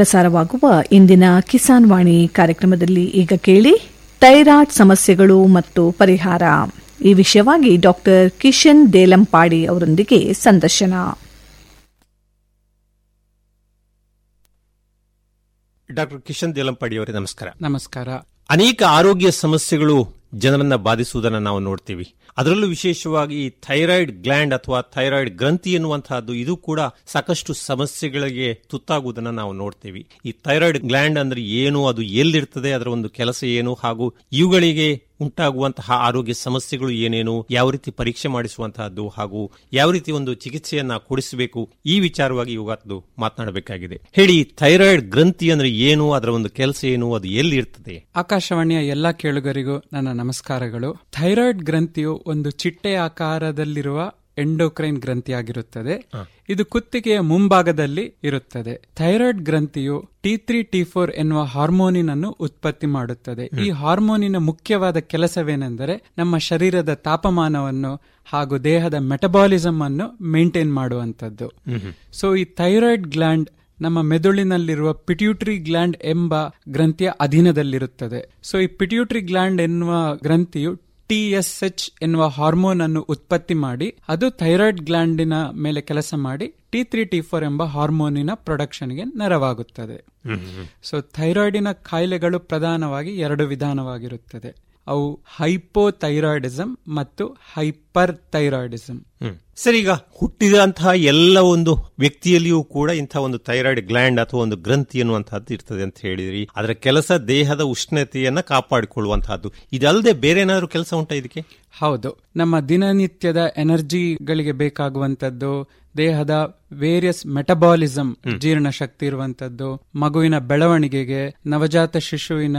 ಪ್ರಸಾರವಾಗುವ ಇಂದಿನ ಕಿಸಾನ್ ವಾಣಿ ಕಾರ್ಯಕ್ರಮದಲ್ಲಿ ಈಗ ಕೇಳಿ ಥೈರಾಯ್ಡ್ ಸಮಸ್ಯೆಗಳು ಮತ್ತು ಪರಿಹಾರ ಈ ವಿಷಯವಾಗಿ ಡಾಕ್ಟರ್ ಕಿಶನ್ ದೇಲಂಪಾಡಿ ಅವರೊಂದಿಗೆ ಸಂದರ್ಶನ ಡಾಕ್ಟರ್ ಕಿಶನ್ ದೇಲಂಪಾಡಿ ಅವರೇ ನಮಸ್ಕಾರ ನಮಸ್ಕಾರ ಅನೇಕ ಆರೋಗ್ಯ ಸಮಸ್ಯೆಗಳು ಜನರನ್ನ ಬಾಧಿಸುವುದನ್ನು ನಾವು ನೋಡ್ತೀವಿ ಅದರಲ್ಲೂ ವಿಶೇಷವಾಗಿ ಈ ಥೈರಾಯ್ಡ್ ಗ್ಲ್ಯಾಂಡ್ ಅಥವಾ ಥೈರಾಯ್ಡ್ ಗ್ರಂಥಿ ಎನ್ನುವಂತಹದ್ದು ಇದು ಕೂಡ ಸಾಕಷ್ಟು ಸಮಸ್ಯೆಗಳಿಗೆ ತುತ್ತಾಗುವುದನ್ನು ನಾವು ನೋಡ್ತೀವಿ ಈ ಥೈರಾಯ್ಡ್ ಗ್ಲ್ಯಾಂಡ್ ಅಂದ್ರೆ ಏನು ಅದು ಎಲ್ಲಿರ್ತದೆ ಅದರ ಒಂದು ಕೆಲಸ ಏನು ಹಾಗೂ ಇವುಗಳಿಗೆ ಉಂಟಾಗುವಂತಹ ಆರೋಗ್ಯ ಸಮಸ್ಯೆಗಳು ಏನೇನು ಯಾವ ರೀತಿ ಪರೀಕ್ಷೆ ಮಾಡಿಸುವಂತಹದ್ದು ಹಾಗೂ ಯಾವ ರೀತಿ ಒಂದು ಚಿಕಿತ್ಸೆಯನ್ನ ಕೊಡಿಸಬೇಕು ಈ ವಿಚಾರವಾಗಿ ಇವತ್ತು ಮಾತನಾಡಬೇಕಾಗಿದೆ ಹೇಳಿ ಥೈರಾಯ್ಡ್ ಗ್ರಂಥಿ ಅಂದ್ರೆ ಏನು ಅದರ ಒಂದು ಕೆಲಸ ಏನು ಅದು ಎಲ್ಲಿ ಇರ್ತದೆ ಆಕಾಶವಾಣಿಯ ಎಲ್ಲಾ ಕೇಳುಗರಿಗೂ ನನ್ನ ನಮಸ್ಕಾರಗಳು ಥೈರಾಯ್ಡ್ ಗ್ರಂಥಿಯು ಒಂದು ಚಿಟ್ಟೆ ಆಕಾರದಲ್ಲಿರುವ ಎಂಡೋಕ್ರೈನ್ ಗ್ರಂಥಿಯಾಗಿರುತ್ತದೆ ಇದು ಕುತ್ತಿಗೆಯ ಮುಂಭಾಗದಲ್ಲಿ ಇರುತ್ತದೆ ಥೈರಾಯ್ಡ್ ಗ್ರಂಥಿಯು ಟಿ ತ್ರೀ ಟಿ ಫೋರ್ ಎನ್ನುವ ಹಾರ್ಮೋನಿನ್ ಅನ್ನು ಉತ್ಪತ್ತಿ ಮಾಡುತ್ತದೆ ಈ ಹಾರ್ಮೋನಿನ ಮುಖ್ಯವಾದ ಕೆಲಸವೇನೆಂದರೆ ನಮ್ಮ ಶರೀರದ ತಾಪಮಾನವನ್ನು ಹಾಗೂ ದೇಹದ ಮೆಟಬಾಲಿಸಮ್ ಅನ್ನು ಮೇಂಟೈನ್ ಮಾಡುವಂತದ್ದು ಸೊ ಈ ಥೈರಾಯ್ಡ್ ಗ್ಲ್ಯಾಂಡ್ ನಮ್ಮ ಮೆದುಳಿನಲ್ಲಿರುವ ಪಿಟ್ಯೂಟ್ರಿ ಗ್ಲ್ಯಾಂಡ್ ಎಂಬ ಗ್ರಂಥಿಯ ಅಧೀನದಲ್ಲಿರುತ್ತದೆ ಸೊ ಈ ಪಿಟ್ಯೂಟ್ರಿ ಗ್ಲ್ಯಾಂಡ್ ಎನ್ನುವ ಗ್ರಂಥಿಯು ಟಿಎಸ್ಎಚ್ ಎನ್ನುವ ಹಾರ್ಮೋನ್ ಅನ್ನು ಉತ್ಪತ್ತಿ ಮಾಡಿ ಅದು ಥೈರಾಯ್ಡ್ ಗ್ಲ್ಯಾಂಡಿನ ಮೇಲೆ ಕೆಲಸ ಮಾಡಿ ಟಿ ತ್ರೀ ಟಿ ಫೋರ್ ಎಂಬ ಹಾರ್ಮೋನಿನ ಪ್ರೊಡಕ್ಷನ್ಗೆ ನೆರವಾಗುತ್ತದೆ ಸೊ ಥೈರಾಯ್ಡಿನ ಕಾಯಿಲೆಗಳು ಪ್ರಧಾನವಾಗಿ ಎರಡು ವಿಧಾನವಾಗಿರುತ್ತದೆ ಅವು ಹೈಪೋಥೈರಾಯ್ಡಿಸಮ್ ಮತ್ತು ಹೈಪರ್ ಥೈರಾಯ್ಡಿಸಮ್ ಸರ್ ಈಗ ಹುಟ್ಟಿದಂತಹ ಎಲ್ಲ ಒಂದು ವ್ಯಕ್ತಿಯಲ್ಲಿಯೂ ಕೂಡ ಇಂತಹ ಒಂದು ಥೈರಾಯ್ಡ್ ಗ್ಲ್ಯಾಂಡ್ ಅಥವಾ ಒಂದು ಗ್ರಂಥಿ ಎನ್ನುವಂತಹದ್ದು ಇರ್ತದೆ ಅಂತ ಹೇಳಿದ್ರಿ ಅದರ ಕೆಲಸ ದೇಹದ ಉಷ್ಣತೆಯನ್ನ ಕಾಪಾಡಿಕೊಳ್ಳುವಂತಹದ್ದು ಇದಲ್ಲದೆ ಬೇರೆ ಏನಾದ್ರು ಕೆಲಸ ಉಂಟಾ ಇದಕ್ಕೆ ಹೌದು ನಮ್ಮ ದಿನನಿತ್ಯದ ಎನರ್ಜಿಗಳಿಗೆ ಬೇಕಾಗುವಂತದ್ದು ದೇಹದ ವೇರಿಯಸ್ ಮೆಟಬಾಲಿಸಮ್ ಜೀರ್ಣಶಕ್ತಿ ಇರುವಂತದ್ದು ಮಗುವಿನ ಬೆಳವಣಿಗೆಗೆ ನವಜಾತ ಶಿಶುವಿನ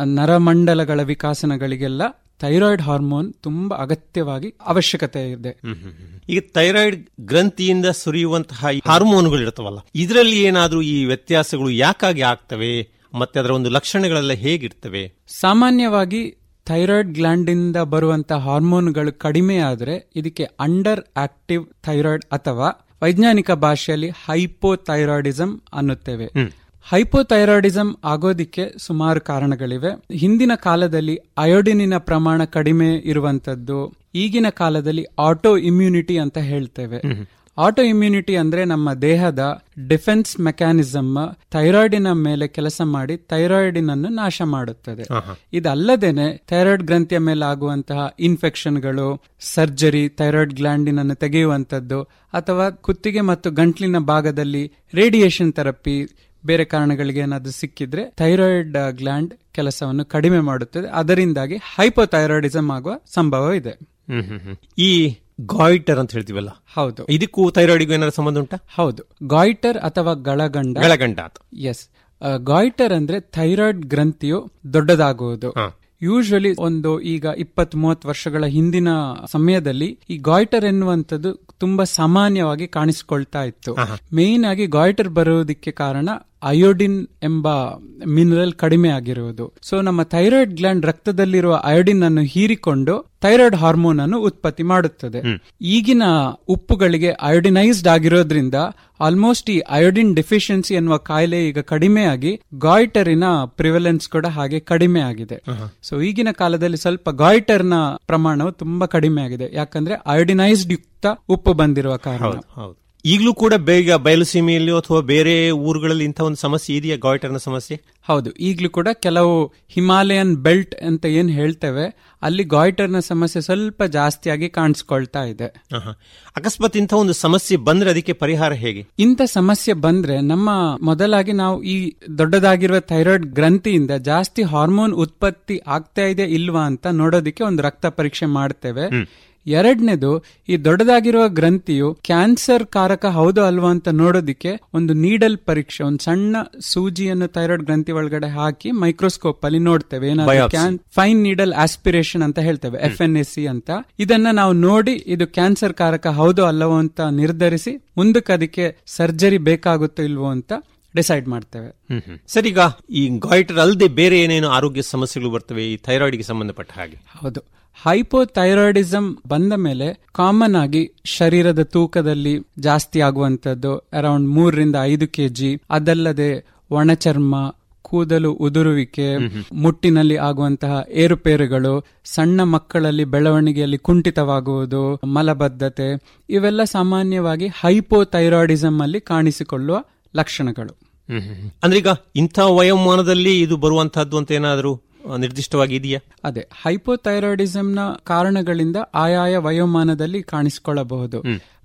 ನರಮಂಡಲಗಳ ವಿಕಾಸನಗಳಿಗೆಲ್ಲ ಥೈರಾಯ್ಡ್ ಹಾರ್ಮೋನ್ ತುಂಬಾ ಅಗತ್ಯವಾಗಿ ಅವಶ್ಯಕತೆ ಇದೆ ಈಗ ಥೈರಾಯ್ಡ್ ಗ್ರಂಥಿಯಿಂದ ಸುರಿಯುವಂತಹ ಹಾರ್ಮೋನ್ಗಳು ಇರ್ತವಲ್ಲ ಇದರಲ್ಲಿ ಏನಾದ್ರೂ ಈ ವ್ಯತ್ಯಾಸಗಳು ಯಾಕಾಗಿ ಆಗ್ತವೆ ಮತ್ತೆ ಅದರ ಒಂದು ಲಕ್ಷಣಗಳೆಲ್ಲ ಹೇಗಿರ್ತವೆ ಸಾಮಾನ್ಯವಾಗಿ ಥೈರಾಯ್ಡ್ ಗ್ಲ್ಯಾಂಡ್ ಇಂದ ಬರುವಂತಹ ಹಾರ್ಮೋನ್ಗಳು ಕಡಿಮೆ ಆದರೆ ಇದಕ್ಕೆ ಅಂಡರ್ ಆಕ್ಟಿವ್ ಥೈರಾಯ್ಡ್ ಅಥವಾ ವೈಜ್ಞಾನಿಕ ಭಾಷೆಯಲ್ಲಿ ಹೈಪೋಥೈರಾಯ್ಡಿಸಮ್ ಅನ್ನುತ್ತೇವೆ ಹೈಪೋಥೈರಾಯ್ಡಿಸಮ್ ಆಗೋದಿಕ್ಕೆ ಸುಮಾರು ಕಾರಣಗಳಿವೆ ಹಿಂದಿನ ಕಾಲದಲ್ಲಿ ಅಯೋಡಿನಿನ ಪ್ರಮಾಣ ಕಡಿಮೆ ಇರುವಂತದ್ದು ಈಗಿನ ಕಾಲದಲ್ಲಿ ಆಟೋ ಇಮ್ಯುನಿಟಿ ಅಂತ ಹೇಳ್ತೇವೆ ಆಟೋ ಇಮ್ಯುನಿಟಿ ಅಂದ್ರೆ ನಮ್ಮ ದೇಹದ ಡಿಫೆನ್ಸ್ ಮೆಕ್ಯಾನಿಸಮ್ ಥೈರಾಯ್ಡಿನ ಮೇಲೆ ಕೆಲಸ ಮಾಡಿ ಥೈರಾಯ್ಡಿನ್ ಅನ್ನು ನಾಶ ಮಾಡುತ್ತದೆ ಇದಲ್ಲದೇನೆ ಥೈರಾಯ್ಡ್ ಗ್ರಂಥಿಯ ಮೇಲೆ ಆಗುವಂತಹ ಇನ್ಫೆಕ್ಷನ್ಗಳು ಸರ್ಜರಿ ಥೈರಾಯ್ಡ್ ಗ್ಲ್ಯಾಂಡಿನ್ ಅನ್ನು ತೆಗೆಯುವಂತದ್ದು ಅಥವಾ ಕುತ್ತಿಗೆ ಮತ್ತು ಗಂಟ್ಲಿನ ಭಾಗದಲ್ಲಿ ರೇಡಿಯೇಷನ್ ಥೆರಪಿ ಬೇರೆ ಕಾರಣಗಳಿಗೆ ಏನಾದರೂ ಸಿಕ್ಕಿದ್ರೆ ಥೈರಾಯ್ಡ್ ಗ್ಲ್ಯಾಂಡ್ ಕೆಲಸವನ್ನು ಕಡಿಮೆ ಮಾಡುತ್ತದೆ ಅದರಿಂದಾಗಿ ಹೈಪೋಥೈರಾಯ್ಡಿಸಮ್ ಆಗುವ ಸಂಭವ ಇದೆ ಈ ಗಾಯ್ಟರ್ ಅಂತ ಹೇಳ್ತೀವಲ್ಲ ಹೌದು ಇದಕ್ಕೂ ಥೈರಾಯ್ಡ್ಗೂ ಏನಾದ್ರು ಸಂಬಂಧ ಉಂಟಾ ಹೌದು ಗಾಯ್ಟರ್ ಅಥವಾ ಗಳಗಂಡ ಗಳಗಂಡ ಅಂತ ಎಸ್ ಗಾಯ್ಟರ್ ಅಂದ್ರೆ ಥೈರಾಯ್ಡ್ ಗ್ರಂಥಿಯು ದೊಡ್ಡದಾಗುವುದು ಯೂಶಲಿ ಒಂದು ಈಗ ಇಪ್ಪತ್ ಮೂವತ್ ವರ್ಷಗಳ ಹಿಂದಿನ ಸಮಯದಲ್ಲಿ ಈ ಗಾಯ್ಟರ್ ಎನ್ನುವಂಥದ್ದು ತುಂಬಾ ಸಾಮಾನ್ಯವಾಗಿ ಕಾಣಿಸಿಕೊಳ್ತಾ ಇತ್ತು ಮೇನ್ ಆಗಿ ಗಾಯ್ಟರ್ ಬರುವುದಕ್ಕೆ ಕಾರಣ ಅಯೋಡಿನ್ ಎಂಬ ಮಿನರಲ್ ಕಡಿಮೆ ಆಗಿರುವುದು ಸೊ ನಮ್ಮ ಥೈರಾಯ್ಡ್ ಗ್ಲ್ಯಾಂಡ್ ರಕ್ತದಲ್ಲಿರುವ ಅಯೋಡಿನ್ ಅನ್ನು ಹೀರಿಕೊಂಡು ಥೈರಾಯ್ಡ್ ಹಾರ್ಮೋನ್ ಅನ್ನು ಉತ್ಪತ್ತಿ ಮಾಡುತ್ತದೆ ಈಗಿನ ಉಪ್ಪುಗಳಿಗೆ ಅಯೋಡಿನೈಸ್ಡ್ ಆಗಿರೋದ್ರಿಂದ ಆಲ್ಮೋಸ್ಟ್ ಈ ಅಯೋಡಿನ್ ಡೆಫಿಷಿಯನ್ಸಿ ಎನ್ನುವ ಕಾಯಿಲೆ ಈಗ ಕಡಿಮೆಯಾಗಿ ಗಾಯ್ಟರಿನ ಪ್ರಿವಲೆನ್ಸ್ ಕೂಡ ಹಾಗೆ ಕಡಿಮೆ ಆಗಿದೆ ಸೊ ಈಗಿನ ಕಾಲದಲ್ಲಿ ಸ್ವಲ್ಪ ಗಾಯ್ಟರ್ನ ಪ್ರಮಾಣವು ತುಂಬಾ ಕಡಿಮೆ ಆಗಿದೆ ಯಾಕಂದ್ರೆ ಅಯೋಡಿನೈಸ್ಡ್ ಯುಕ್ತ ಉಪ್ಪು ಬಂದಿರುವ ಕಾರಣ ಹೌದು ಈಗಲೂ ಕೂಡ ಬೇಗ ಬಯಲುಸೀಮೆಯಲ್ಲಿ ಅಥವಾ ಬೇರೆ ಊರುಗಳಲ್ಲಿ ಇಂಥ ಒಂದು ಸಮಸ್ಯೆ ಇದೆಯಾ ಗಾಯ್ಟರ್ನ ಸಮಸ್ಯೆ ಹೌದು ಈಗಲೂ ಕೂಡ ಕೆಲವು ಹಿಮಾಲಯನ್ ಬೆಲ್ಟ್ ಅಂತ ಏನ್ ಹೇಳ್ತೇವೆ ಅಲ್ಲಿ ಗಾಯ್ಟರ್ನ ಸಮಸ್ಯೆ ಸ್ವಲ್ಪ ಜಾಸ್ತಿಯಾಗಿ ಕಾಣಿಸ್ಕೊಳ್ತಾ ಇದೆ ಅಕಸ್ಮಾತ್ ಇಂಥ ಒಂದು ಸಮಸ್ಯೆ ಬಂದ್ರೆ ಅದಕ್ಕೆ ಪರಿಹಾರ ಹೇಗೆ ಇಂಥ ಸಮಸ್ಯೆ ಬಂದ್ರೆ ನಮ್ಮ ಮೊದಲಾಗಿ ನಾವು ಈ ದೊಡ್ಡದಾಗಿರುವ ಥೈರಾಯ್ಡ್ ಗ್ರಂಥಿಯಿಂದ ಜಾಸ್ತಿ ಹಾರ್ಮೋನ್ ಉತ್ಪತ್ತಿ ಆಗ್ತಾ ಇದೆ ಇಲ್ವಾ ಅಂತ ನೋಡೋದಕ್ಕೆ ಒಂದು ರಕ್ತ ಪರೀಕ್ಷೆ ಮಾಡ್ತೇವೆ ಎರಡನೇದು ಈ ದೊಡ್ಡದಾಗಿರುವ ಗ್ರಂಥಿಯು ಕ್ಯಾನ್ಸರ್ ಕಾರಕ ಹೌದು ಅಲ್ವಾ ಅಂತ ನೋಡೋದಿಕ್ಕೆ ಒಂದು ನೀಡಲ್ ಪರೀಕ್ಷೆ ಒಂದು ಸಣ್ಣ ಸೂಜಿಯನ್ನು ಥೈರಾಯ್ಡ್ ಗ್ರಂಥಿ ಒಳಗಡೆ ಹಾಕಿ ಮೈಕ್ರೋಸ್ಕೋಪ್ ಅಲ್ಲಿ ನೋಡ್ತೇವೆ ಏನಾದ್ರು ಫೈನ್ ನೀಡಲ್ ಆಸ್ಪಿರೇಷನ್ ಅಂತ ಹೇಳ್ತೇವೆ ಎಫ್ ಎನ್ ಎಸ್ ಸಿ ಅಂತ ಇದನ್ನ ನಾವು ನೋಡಿ ಇದು ಕ್ಯಾನ್ಸರ್ ಕಾರಕ ಹೌದು ಅಲ್ಲವೋ ಅಂತ ನಿರ್ಧರಿಸಿ ಮುಂದಕ್ಕೆ ಅದಕ್ಕೆ ಸರ್ಜರಿ ಬೇಕಾಗುತ್ತೋ ಇಲ್ವೋ ಅಂತ ಡಿಸೈಡ್ ಮಾಡ್ತೇವೆ ಸರ್ ಈಗ ಈ ಗಾಯ್ಟರ್ ಅಲ್ಲದೆ ಬೇರೆ ಏನೇನು ಆರೋಗ್ಯ ಸಮಸ್ಯೆಗಳು ಬರ್ತವೆ ಈ ಥೈರಾಯ್ಡ್ಗೆ ಸಂಬಂಧಪಟ್ಟ ಹಾಗೆ ಹೌದು ಹೈಪೋಥೈರಾಯ್ಡಿಸಮ್ ಬಂದ ಮೇಲೆ ಕಾಮನ್ ಆಗಿ ಶರೀರದ ತೂಕದಲ್ಲಿ ಜಾಸ್ತಿ ಆಗುವಂತದ್ದು ಅರೌಂಡ್ ಮೂರರಿಂದ ಐದು ಕೆಜಿ ಅದಲ್ಲದೆ ಒಣಚರ್ಮ ಕೂದಲು ಉದುರುವಿಕೆ ಮುಟ್ಟಿನಲ್ಲಿ ಆಗುವಂತಹ ಏರುಪೇರುಗಳು ಸಣ್ಣ ಮಕ್ಕಳಲ್ಲಿ ಬೆಳವಣಿಗೆಯಲ್ಲಿ ಕುಂಠಿತವಾಗುವುದು ಮಲಬದ್ಧತೆ ಇವೆಲ್ಲ ಸಾಮಾನ್ಯವಾಗಿ ಹೈಪೋಥೈರಾಯ್ಡಿಸಮ್ ಅಲ್ಲಿ ಕಾಣಿಸಿಕೊಳ್ಳುವ ಲಕ್ಷಣಗಳು ಅಂದ್ರೆ ಈಗ ಇಂಥ ವಯೋಮಾನದಲ್ಲಿ ಇದು ಬರುವಂತಹದ್ದು ಅಂತ ಏನಾದರೂ ನಿರ್ದಿಷ್ಟವಾಗಿ ಇದೆಯಾ ಅದೇ ಹೈಪೋಥೈರಾಯ್ಡಿಸಂನ ಕಾರಣಗಳಿಂದ ಆಯಾಯ ವಯೋಮಾನದಲ್ಲಿ ಕಾಣಿಸಿಕೊಳ್ಳಬಹುದು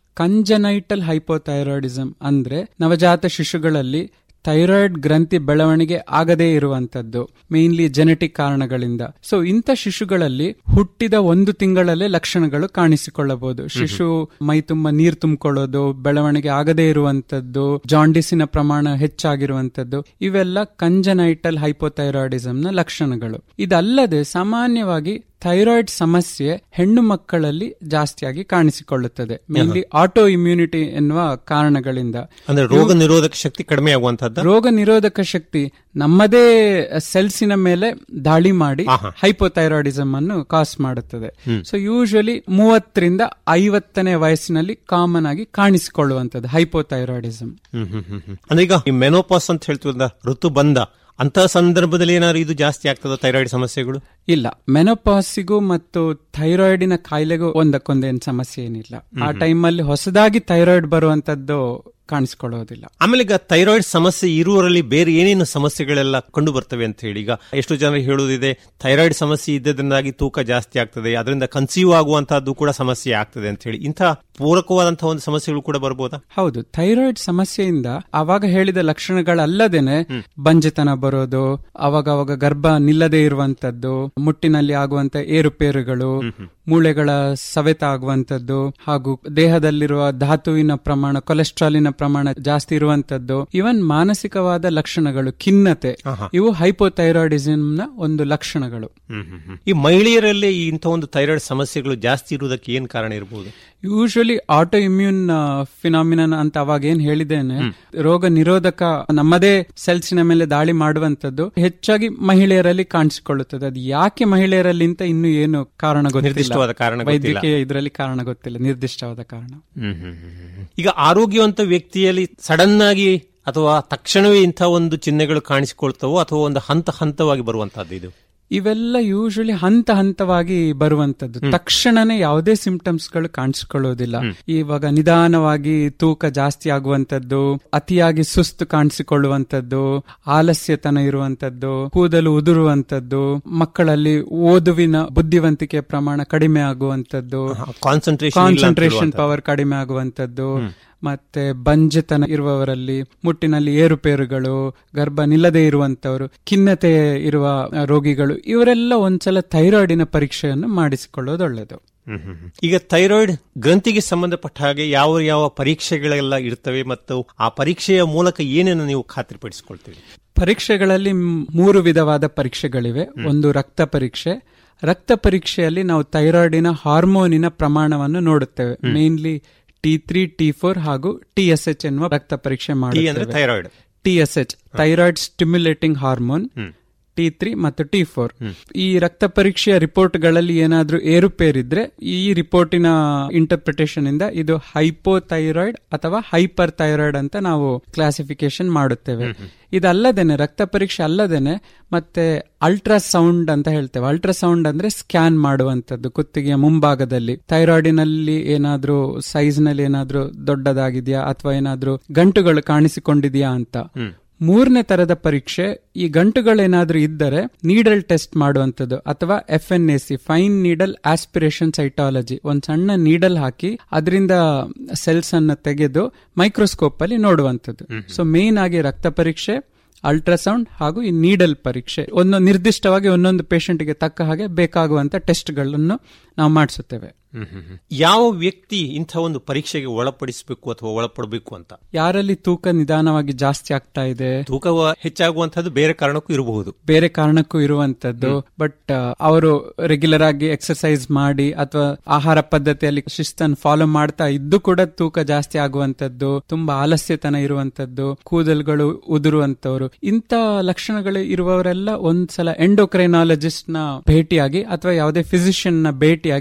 ಕಂಜನೈಟಲ್ ಹೈಪೋಥೈರಾಯ್ಡಿಸಂ ಅಂದ್ರೆ ನವಜಾತ ಶಿಶುಗಳಲ್ಲಿ ಥೈರಾಯ್ಡ್ ಗ್ರಂಥಿ ಬೆಳವಣಿಗೆ ಆಗದೇ ಇರುವಂತದ್ದು ಮೇನ್ಲಿ ಜೆನೆಟಿಕ್ ಕಾರಣಗಳಿಂದ ಸೊ ಇಂಥ ಶಿಶುಗಳಲ್ಲಿ ಹುಟ್ಟಿದ ಒಂದು ತಿಂಗಳಲ್ಲೇ ಲಕ್ಷಣಗಳು ಕಾಣಿಸಿಕೊಳ್ಳಬಹುದು ಶಿಶು ಮೈ ತುಂಬ ನೀರು ತುಂಬಿಕೊಳ್ಳೋದು ಬೆಳವಣಿಗೆ ಆಗದೇ ಇರುವಂತದ್ದು ಜಾಂಡಿಸಿನ ಪ್ರಮಾಣ ಹೆಚ್ಚಾಗಿರುವಂತದ್ದು ಇವೆಲ್ಲ ಕಂಜನೈಟಲ್ ಹೈಪೋಥೈರಾಯ್ಡಿಸಂನ ಲಕ್ಷಣಗಳು ಇದಲ್ಲದೆ ಸಾಮಾನ್ಯವಾಗಿ ಥೈರಾಯ್ಡ್ ಸಮಸ್ಯೆ ಹೆಣ್ಣು ಮಕ್ಕಳಲ್ಲಿ ಜಾಸ್ತಿಯಾಗಿ ಕಾಣಿಸಿಕೊಳ್ಳುತ್ತದೆ ಮೇನ್ಲಿ ಆಟೋ ಇಮ್ಯುನಿಟಿ ಎನ್ನುವ ಕಾರಣಗಳಿಂದ ಅಂದ್ರೆ ರೋಗ ನಿರೋಧಕ ಶಕ್ತಿ ಕಡಿಮೆ ಆಗುವಂತಹದ್ದು ರೋಗ ನಿರೋಧಕ ಶಕ್ತಿ ನಮ್ಮದೇ ಸೆಲ್ಸಿನ ಮೇಲೆ ದಾಳಿ ಮಾಡಿ ಹೈಪೋಥೈರಾಯ್ಡಿಸಮ್ ಅನ್ನು ಕಾಸ್ ಮಾಡುತ್ತದೆ ಸೊ ಯೂಶಲಿ ಮೂವತ್ತರಿಂದ ಐವತ್ತನೇ ವಯಸ್ಸಿನಲ್ಲಿ ಕಾಮನ್ ಆಗಿ ಕಾಣಿಸಿಕೊಳ್ಳುವಂತದ್ದು ಹೈಪೋಥೈರಾಯ್ಡಿಸಮ್ ಹ್ಮ್ ಹ್ಮ್ ಹ್ಮ್ ಹ್ಮ್. ಅಂದ್ರೆ ಈಗ ಈ ಮೆನೋಪಾಸ್ ಅಂತ ಹೇಳ್ತೀವಲ್ಲ ಋತು ಬಂದ ಅಂತಹ ಸಂದರ್ಭದಲ್ಲಿ ಏನಾದ್ರು ಇದು ಜಾಸ್ತಿ ಆಗ್ತದ ಥೈರಾಯ್ಡ್ ಸಮಸ್ಯೆಗಳು ಇಲ್ಲ ಮೆನೋಪಾಸಿಗೂ ಮತ್ತು ಥೈರಾಯ್ಡಿನ ಕಾಯಿಲೆಗೂ ಒಂದಕ್ಕೊಂದೇನು ಸಮಸ್ಯೆ ಏನಿಲ್ಲ ಆ ಟೈಮಲ್ಲಿ ಹೊಸದಾಗಿ ಥೈರಾಯ್ಡ್ ಬರುವಂತದ್ದು ಕಾಣಿಸಿಕೊಳ್ಳೋದಿಲ್ಲ ಆಮೇಲೆ ಈಗ ಥೈರಾಯ್ಡ್ ಸಮಸ್ಯೆ ಇರುವವರಲ್ಲಿ ಬೇರೆ ಏನೇನು ಸಮಸ್ಯೆಗಳೆಲ್ಲ ಕಂಡು ಬರ್ತವೆ ಅಂತ ಹೇಳಿ ಈಗ ಎಷ್ಟು ಜನ ಹೇಳುವುದಿದೆ ಥೈರಾಯ್ಡ್ ಸಮಸ್ಯೆ ಇದ್ದದ್ರಿಂದಾಗಿ ತೂಕ ಜಾಸ್ತಿ ಆಗ್ತದೆ ಅದರಿಂದ ಕನ್ಸೀವ್ ಆಗುವಂತಹದ್ದು ಕೂಡ ಸಮಸ್ಯೆ ಆಗ್ತದೆ ಅಂತ ಹೇಳಿ ಇಂಥ ಪೂರಕವಾದಂತಹ ಒಂದು ಸಮಸ್ಯೆಗಳು ಕೂಡ ಬರ್ಬೋದಾ ಹೌದು ಥೈರಾಯ್ಡ್ ಸಮಸ್ಯೆಯಿಂದ ಅವಾಗ ಹೇಳಿದ ಲಕ್ಷಣಗಳಲ್ಲದೇನೆ ಬಂಜೆತನ ಬರೋದು ಅವಾಗ ಅವಾಗ ಗರ್ಭ ನಿಲ್ಲದೆ ಇರುವಂತದ್ದು ಮುಟ್ಟಿನಲ್ಲಿ ಆಗುವಂತ ಏರುಪೇರುಗಳು ಮೂಳೆಗಳ ಸವೆತ ಆಗುವಂತದ್ದು ಹಾಗೂ ದೇಹದಲ್ಲಿರುವ ಧಾತುವಿನ ಪ್ರಮಾಣ ಕೊಲೆಸ್ಟ್ರಾಲಿನ ಪ್ರಮಾಣ ಜಾಸ್ತಿ ಇರುವಂತದ್ದು ಇವನ್ ಮಾನಸಿಕವಾದ ಲಕ್ಷಣಗಳು ಖಿನ್ನತೆ ಇವು ಹೈಪೋಥೈರಾಯ್ಡಿಸಂನ ಒಂದು ಲಕ್ಷಣಗಳು ಈ ಮಹಿಳೆಯರಲ್ಲಿ ಇಂಥ ಒಂದು ಥೈರಾಯ್ಡ್ ಸಮಸ್ಯೆಗಳು ಜಾಸ್ತಿ ಇರುವುದಕ್ಕೆ ಏನ್ ಕಾರಣ ಇರಬಹುದು ಯೂಶಲಿ ಆಟೋ ಇಮ್ಯೂನ್ ಫಿನಾಮಿನನ್ ಅಂತ ಅವಾಗ ಏನ್ ಹೇಳಿದ್ದೇನೆ ರೋಗ ನಿರೋಧಕ ನಮ್ಮದೇ ಸೆಲ್ಸಿನ ಮೇಲೆ ದಾಳಿ ಮಾಡುವಂತದ್ದು ಹೆಚ್ಚಾಗಿ ಮಹಿಳೆಯರಲ್ಲಿ ಕಾಣಿಸಿಕೊಳ್ಳುತ್ತದೆ ಅದು ಯಾಕೆ ಮಹಿಳೆಯರಲ್ಲಿ ಅಂತ ಇನ್ನೂ ಏನು ಕಾರಣ ನಿರ್ದಿಷ್ಟವಾದ ಗೊತ್ತಿಲ್ಲ ಕಾರಣ ಗೊತ್ತಿಲ್ಲ. ವೈದ್ಯಕೀಯ ಇದರಲ್ಲಿ ಕಾರಣ ಗೊತ್ತಿಲ್ಲ ನಿರ್ದಿಷ್ಟವಾದ ಕಾರಣ ಈಗ ಆರೋಗ್ಯವಂತ ವ್ಯಕ್ತಿಯಲ್ಲಿ ಸಡನ್ ಆಗಿ ಅಥವಾ ತಕ್ಷಣವೇ ಇಂಥ ಒಂದು ಚಿಹ್ನೆಗಳು ಕಾಣಿಸಿಕೊಳ್ತವೋ ಅಥವಾ ಒಂದು ಹಂತ ಹಂತವಾಗಿ ಬರುವಂತಹದ್ದು ಇದು ಇವೆಲ್ಲ ಯೂಶಲಿ ಹಂತ ಹಂತವಾಗಿ ಬರುವಂತದ್ದು ತಕ್ಷಣನೇ ಯಾವುದೇ ಸಿಂಪ್ಟಮ್ಸ್ ಗಳು ಕಾಣಿಸಿಕೊಳ್ಳೋದಿಲ್ಲ ಇವಾಗ ನಿಧಾನವಾಗಿ ತೂಕ ಜಾಸ್ತಿ ಆಗುವಂತದ್ದು ಅತಿಯಾಗಿ ಸುಸ್ತು ಕಾಣಿಸಿಕೊಳ್ಳುವಂತದ್ದು ಆಲಸ್ಯತನ ಇರುವಂತದ್ದು ಕೂದಲು ಉದುರುವಂತದ್ದು ಮಕ್ಕಳಲ್ಲಿ ಓದುವಿನ ಬುದ್ಧಿವಂತಿಕೆ ಪ್ರಮಾಣ ಕಡಿಮೆ ಆಗುವಂತದ್ದು ಕಾನ್ಸಂಟ್ರೇಷನ್ ಕಾನ್ಸಂಟ್ರೇಷನ್ ಪವರ್ ಕಡಿಮೆ ಆಗುವಂತದ್ದು ಮತ್ತೆ ಬಂಜೆತನ ಇರುವವರಲ್ಲಿ ಮುಟ್ಟಿನಲ್ಲಿ ಏರುಪೇರುಗಳು ಗರ್ಭ ನಿಲ್ಲದೆ ಇರುವಂತವರು ಖಿನ್ನತೆ ಇರುವ ರೋಗಿಗಳು ಇವರೆಲ್ಲ ಒಂದ್ಸಲ ಥೈರಾಯ್ಡಿನ ಪರೀಕ್ಷೆಯನ್ನು ಮಾಡಿಸಿಕೊಳ್ಳೋದು ಒಳ್ಳೆಯದು ಈಗ ಥೈರಾಯ್ಡ್ ಗ್ರಂಥಿಗೆ ಸಂಬಂಧಪಟ್ಟ ಹಾಗೆ ಯಾವ ಯಾವ ಪರೀಕ್ಷೆಗಳೆಲ್ಲ ಇರ್ತವೆ ಮತ್ತು ಆ ಪರೀಕ್ಷೆಯ ಮೂಲಕ ಏನೇನು ನೀವು ಖಾತ್ರಿಪಡಿಸಿಕೊಳ್ತೀವಿ ಪರೀಕ್ಷೆಗಳಲ್ಲಿ ಮ್- ಮೂರು ವಿಧವಾದ ಪರೀಕ್ಷೆಗಳಿವೆ ಒಂದು ರಕ್ತ ಪರೀಕ್ಷೆ ರಕ್ತ ಪರೀಕ್ಷೆಯಲ್ಲಿ ನಾವು ಥೈರಾಯ್ಡಿನ ಹಾರ್ಮೋನಿನ ಪ್ರಮಾಣವನ್ನು ನೋಡುತ್ತೇವೆ mainly T three T four ಹಾಗೂ ಟಿ ಎಸ್ ಎಚ್ ಎನ್ನುವ ರಕ್ತ ಪರೀಕ್ಷೆ ಟಿ ಅಂದ್ರೆ ಮಾಡುತ್ತೇವೆ thyroid T S H thyroid stimulating hormone T three ಮತ್ತು ಟಿ ಫೋರ್ ಈ ರಕ್ತ ಪರೀಕ್ಷೆಯ ರಿಪೋರ್ಟ್ಗಳಲ್ಲಿ ಏನಾದ್ರೂ ಏರುಪೇರಿದ್ರೆ ಈ ರಿಪೋರ್ಟಿನ ಇಂಟರ್ಪ್ರಿಟೇಷನ್ ಇಂದ ಇದು ಹೈಪೋಥೈರಾಯ್ಡ್ ಅಥವಾ ಹೈಪರ್ ಥೈರಾಯ್ಡ್ ಅಂತ ನಾವು ಕ್ಲಾಸಿಫಿಕೇಶನ್ ಮಾಡುತ್ತೇವೆ ಇದಲ್ಲದೇನೆ ರಕ್ತ ಪರೀಕ್ಷೆ ಅಲ್ಲದೇನೆ ಮತ್ತೆ ಅಲ್ಟ್ರಾಸೌಂಡ್ ಅಂತ ಹೇಳ್ತೇವೆ ಅಲ್ಟ್ರಾಸೌಂಡ್ ಅಂದ್ರೆ ಸ್ಕ್ಯಾನ್ ಮಾಡುವಂತದ್ದು ಕುತ್ತಿಗೆಯ ಮುಂಭಾಗದಲ್ಲಿ ಥೈರಾಯ್ಡಿನಲ್ಲಿ ಏನಾದ್ರೂ ಸೈಜ್ ನಲ್ಲಿ ಏನಾದ್ರೂ ದೊಡ್ಡದಾಗಿದೆಯಾ ಅಥವಾ ಏನಾದ್ರೂ ಗಂಟುಗಳು ಕಾಣಿಸಿಕೊಂಡಿದೆಯಾ ಅಂತ ಮೂರನೇ ತರದ ಪರೀಕ್ಷೆ ಈ ಗಂಟುಗಳೇನಾದ್ರೂ ಇದ್ದರೆ ನೀಡಲ್ ಟೆಸ್ಟ್ ಮಾಡುವಂತದ್ದು ಅಥವಾ F N A C fine needle aspiration cytology ಒಂದ್ ಸಣ್ಣ ನೀಡಲ್ ಹಾಕಿ ಅದರಿಂದ ಸೆಲ್ಸ್ ಅನ್ನು ತೆಗೆದು ಮೈಕ್ರೋಸ್ಕೋಪ್ ಅಲ್ಲಿ ನೋಡುವಂತದ್ದು ಸೊ ಮೇನ್ ಆಗಿ ರಕ್ತ ಪರೀಕ್ಷೆ ಅಲ್ಟ್ರಾಸೌಂಡ್ ಹಾಗೂ ಈ ನೀಡಲ್ ಪರೀಕ್ಷೆ ಒಂದು ನಿರ್ದಿಷ್ಟವಾಗಿ ಒಂದೊಂದು ಪೇಷಂಟ್ಗೆ ತಕ್ಕ ಹಾಗೆ ಬೇಕಾಗುವಂತ ಟೆಸ್ಟ್ಗಳನ್ನು ನಾವು ಮಾಡಿಸುತ್ತೇವೆ ಯಾವ ವ್ಯಕ್ತಿ ಇಂಥ ಒಂದು ಪರೀಕ್ಷೆಗೆ ಒಳಪಡಿಸಬೇಕು ಅಥವಾ ಒಳಪಡಬೇಕು ಅಂತ ಯಾರಲ್ಲಿ ತೂಕ ನಿಧಾನವಾಗಿ ಜಾಸ್ತಿ ಆಗ್ತಾ ಇದೆ ತೂಕ ಹೆಚ್ಚಾಗುವಂತಹದ್ದು ಬೇರೆ ಕಾರಣಕ್ಕೂ ಇರಬಹುದು ಬೇರೆ ಕಾರಣಕ್ಕೂ ಇರುವಂತದ್ದು ಬಟ್ ಅವರು ರೆಗ್ಯುಲರ್ ಆಗಿ ಎಕ್ಸರ್ಸೈಸ್ ಮಾಡಿ ಅಥವಾ ಆಹಾರ ಪದ್ಧತಿಯಲ್ಲಿ ಶಿಸ್ತನ್ನು ಫಾಲೋ ಮಾಡ್ತಾ ಇದ್ದು ಕೂಡ ತೂಕ ಜಾಸ್ತಿ ಆಗುವಂತದ್ದು ತುಂಬಾ ಆಲಸ್ಯತನ ಇರುವಂತದ್ದು ಕೂದಲುಗಳು ಉದುರುವಂತವ್ರು ಇಂಥ ಲಕ್ಷಣಗಳು ಇರುವವರೆಲ್ಲ ಒಂದ್ಸಲ ಎಂಡೋಕ್ರೈನಾಲಜಿಸ್ಟ್ ನ ಭೇಟಿಯಾಗಿ ಅಥವಾ ಯಾವುದೇ ಫಿಸಿಷಿಯನ್ ನ ಭೇಟಿಯಾಗಿ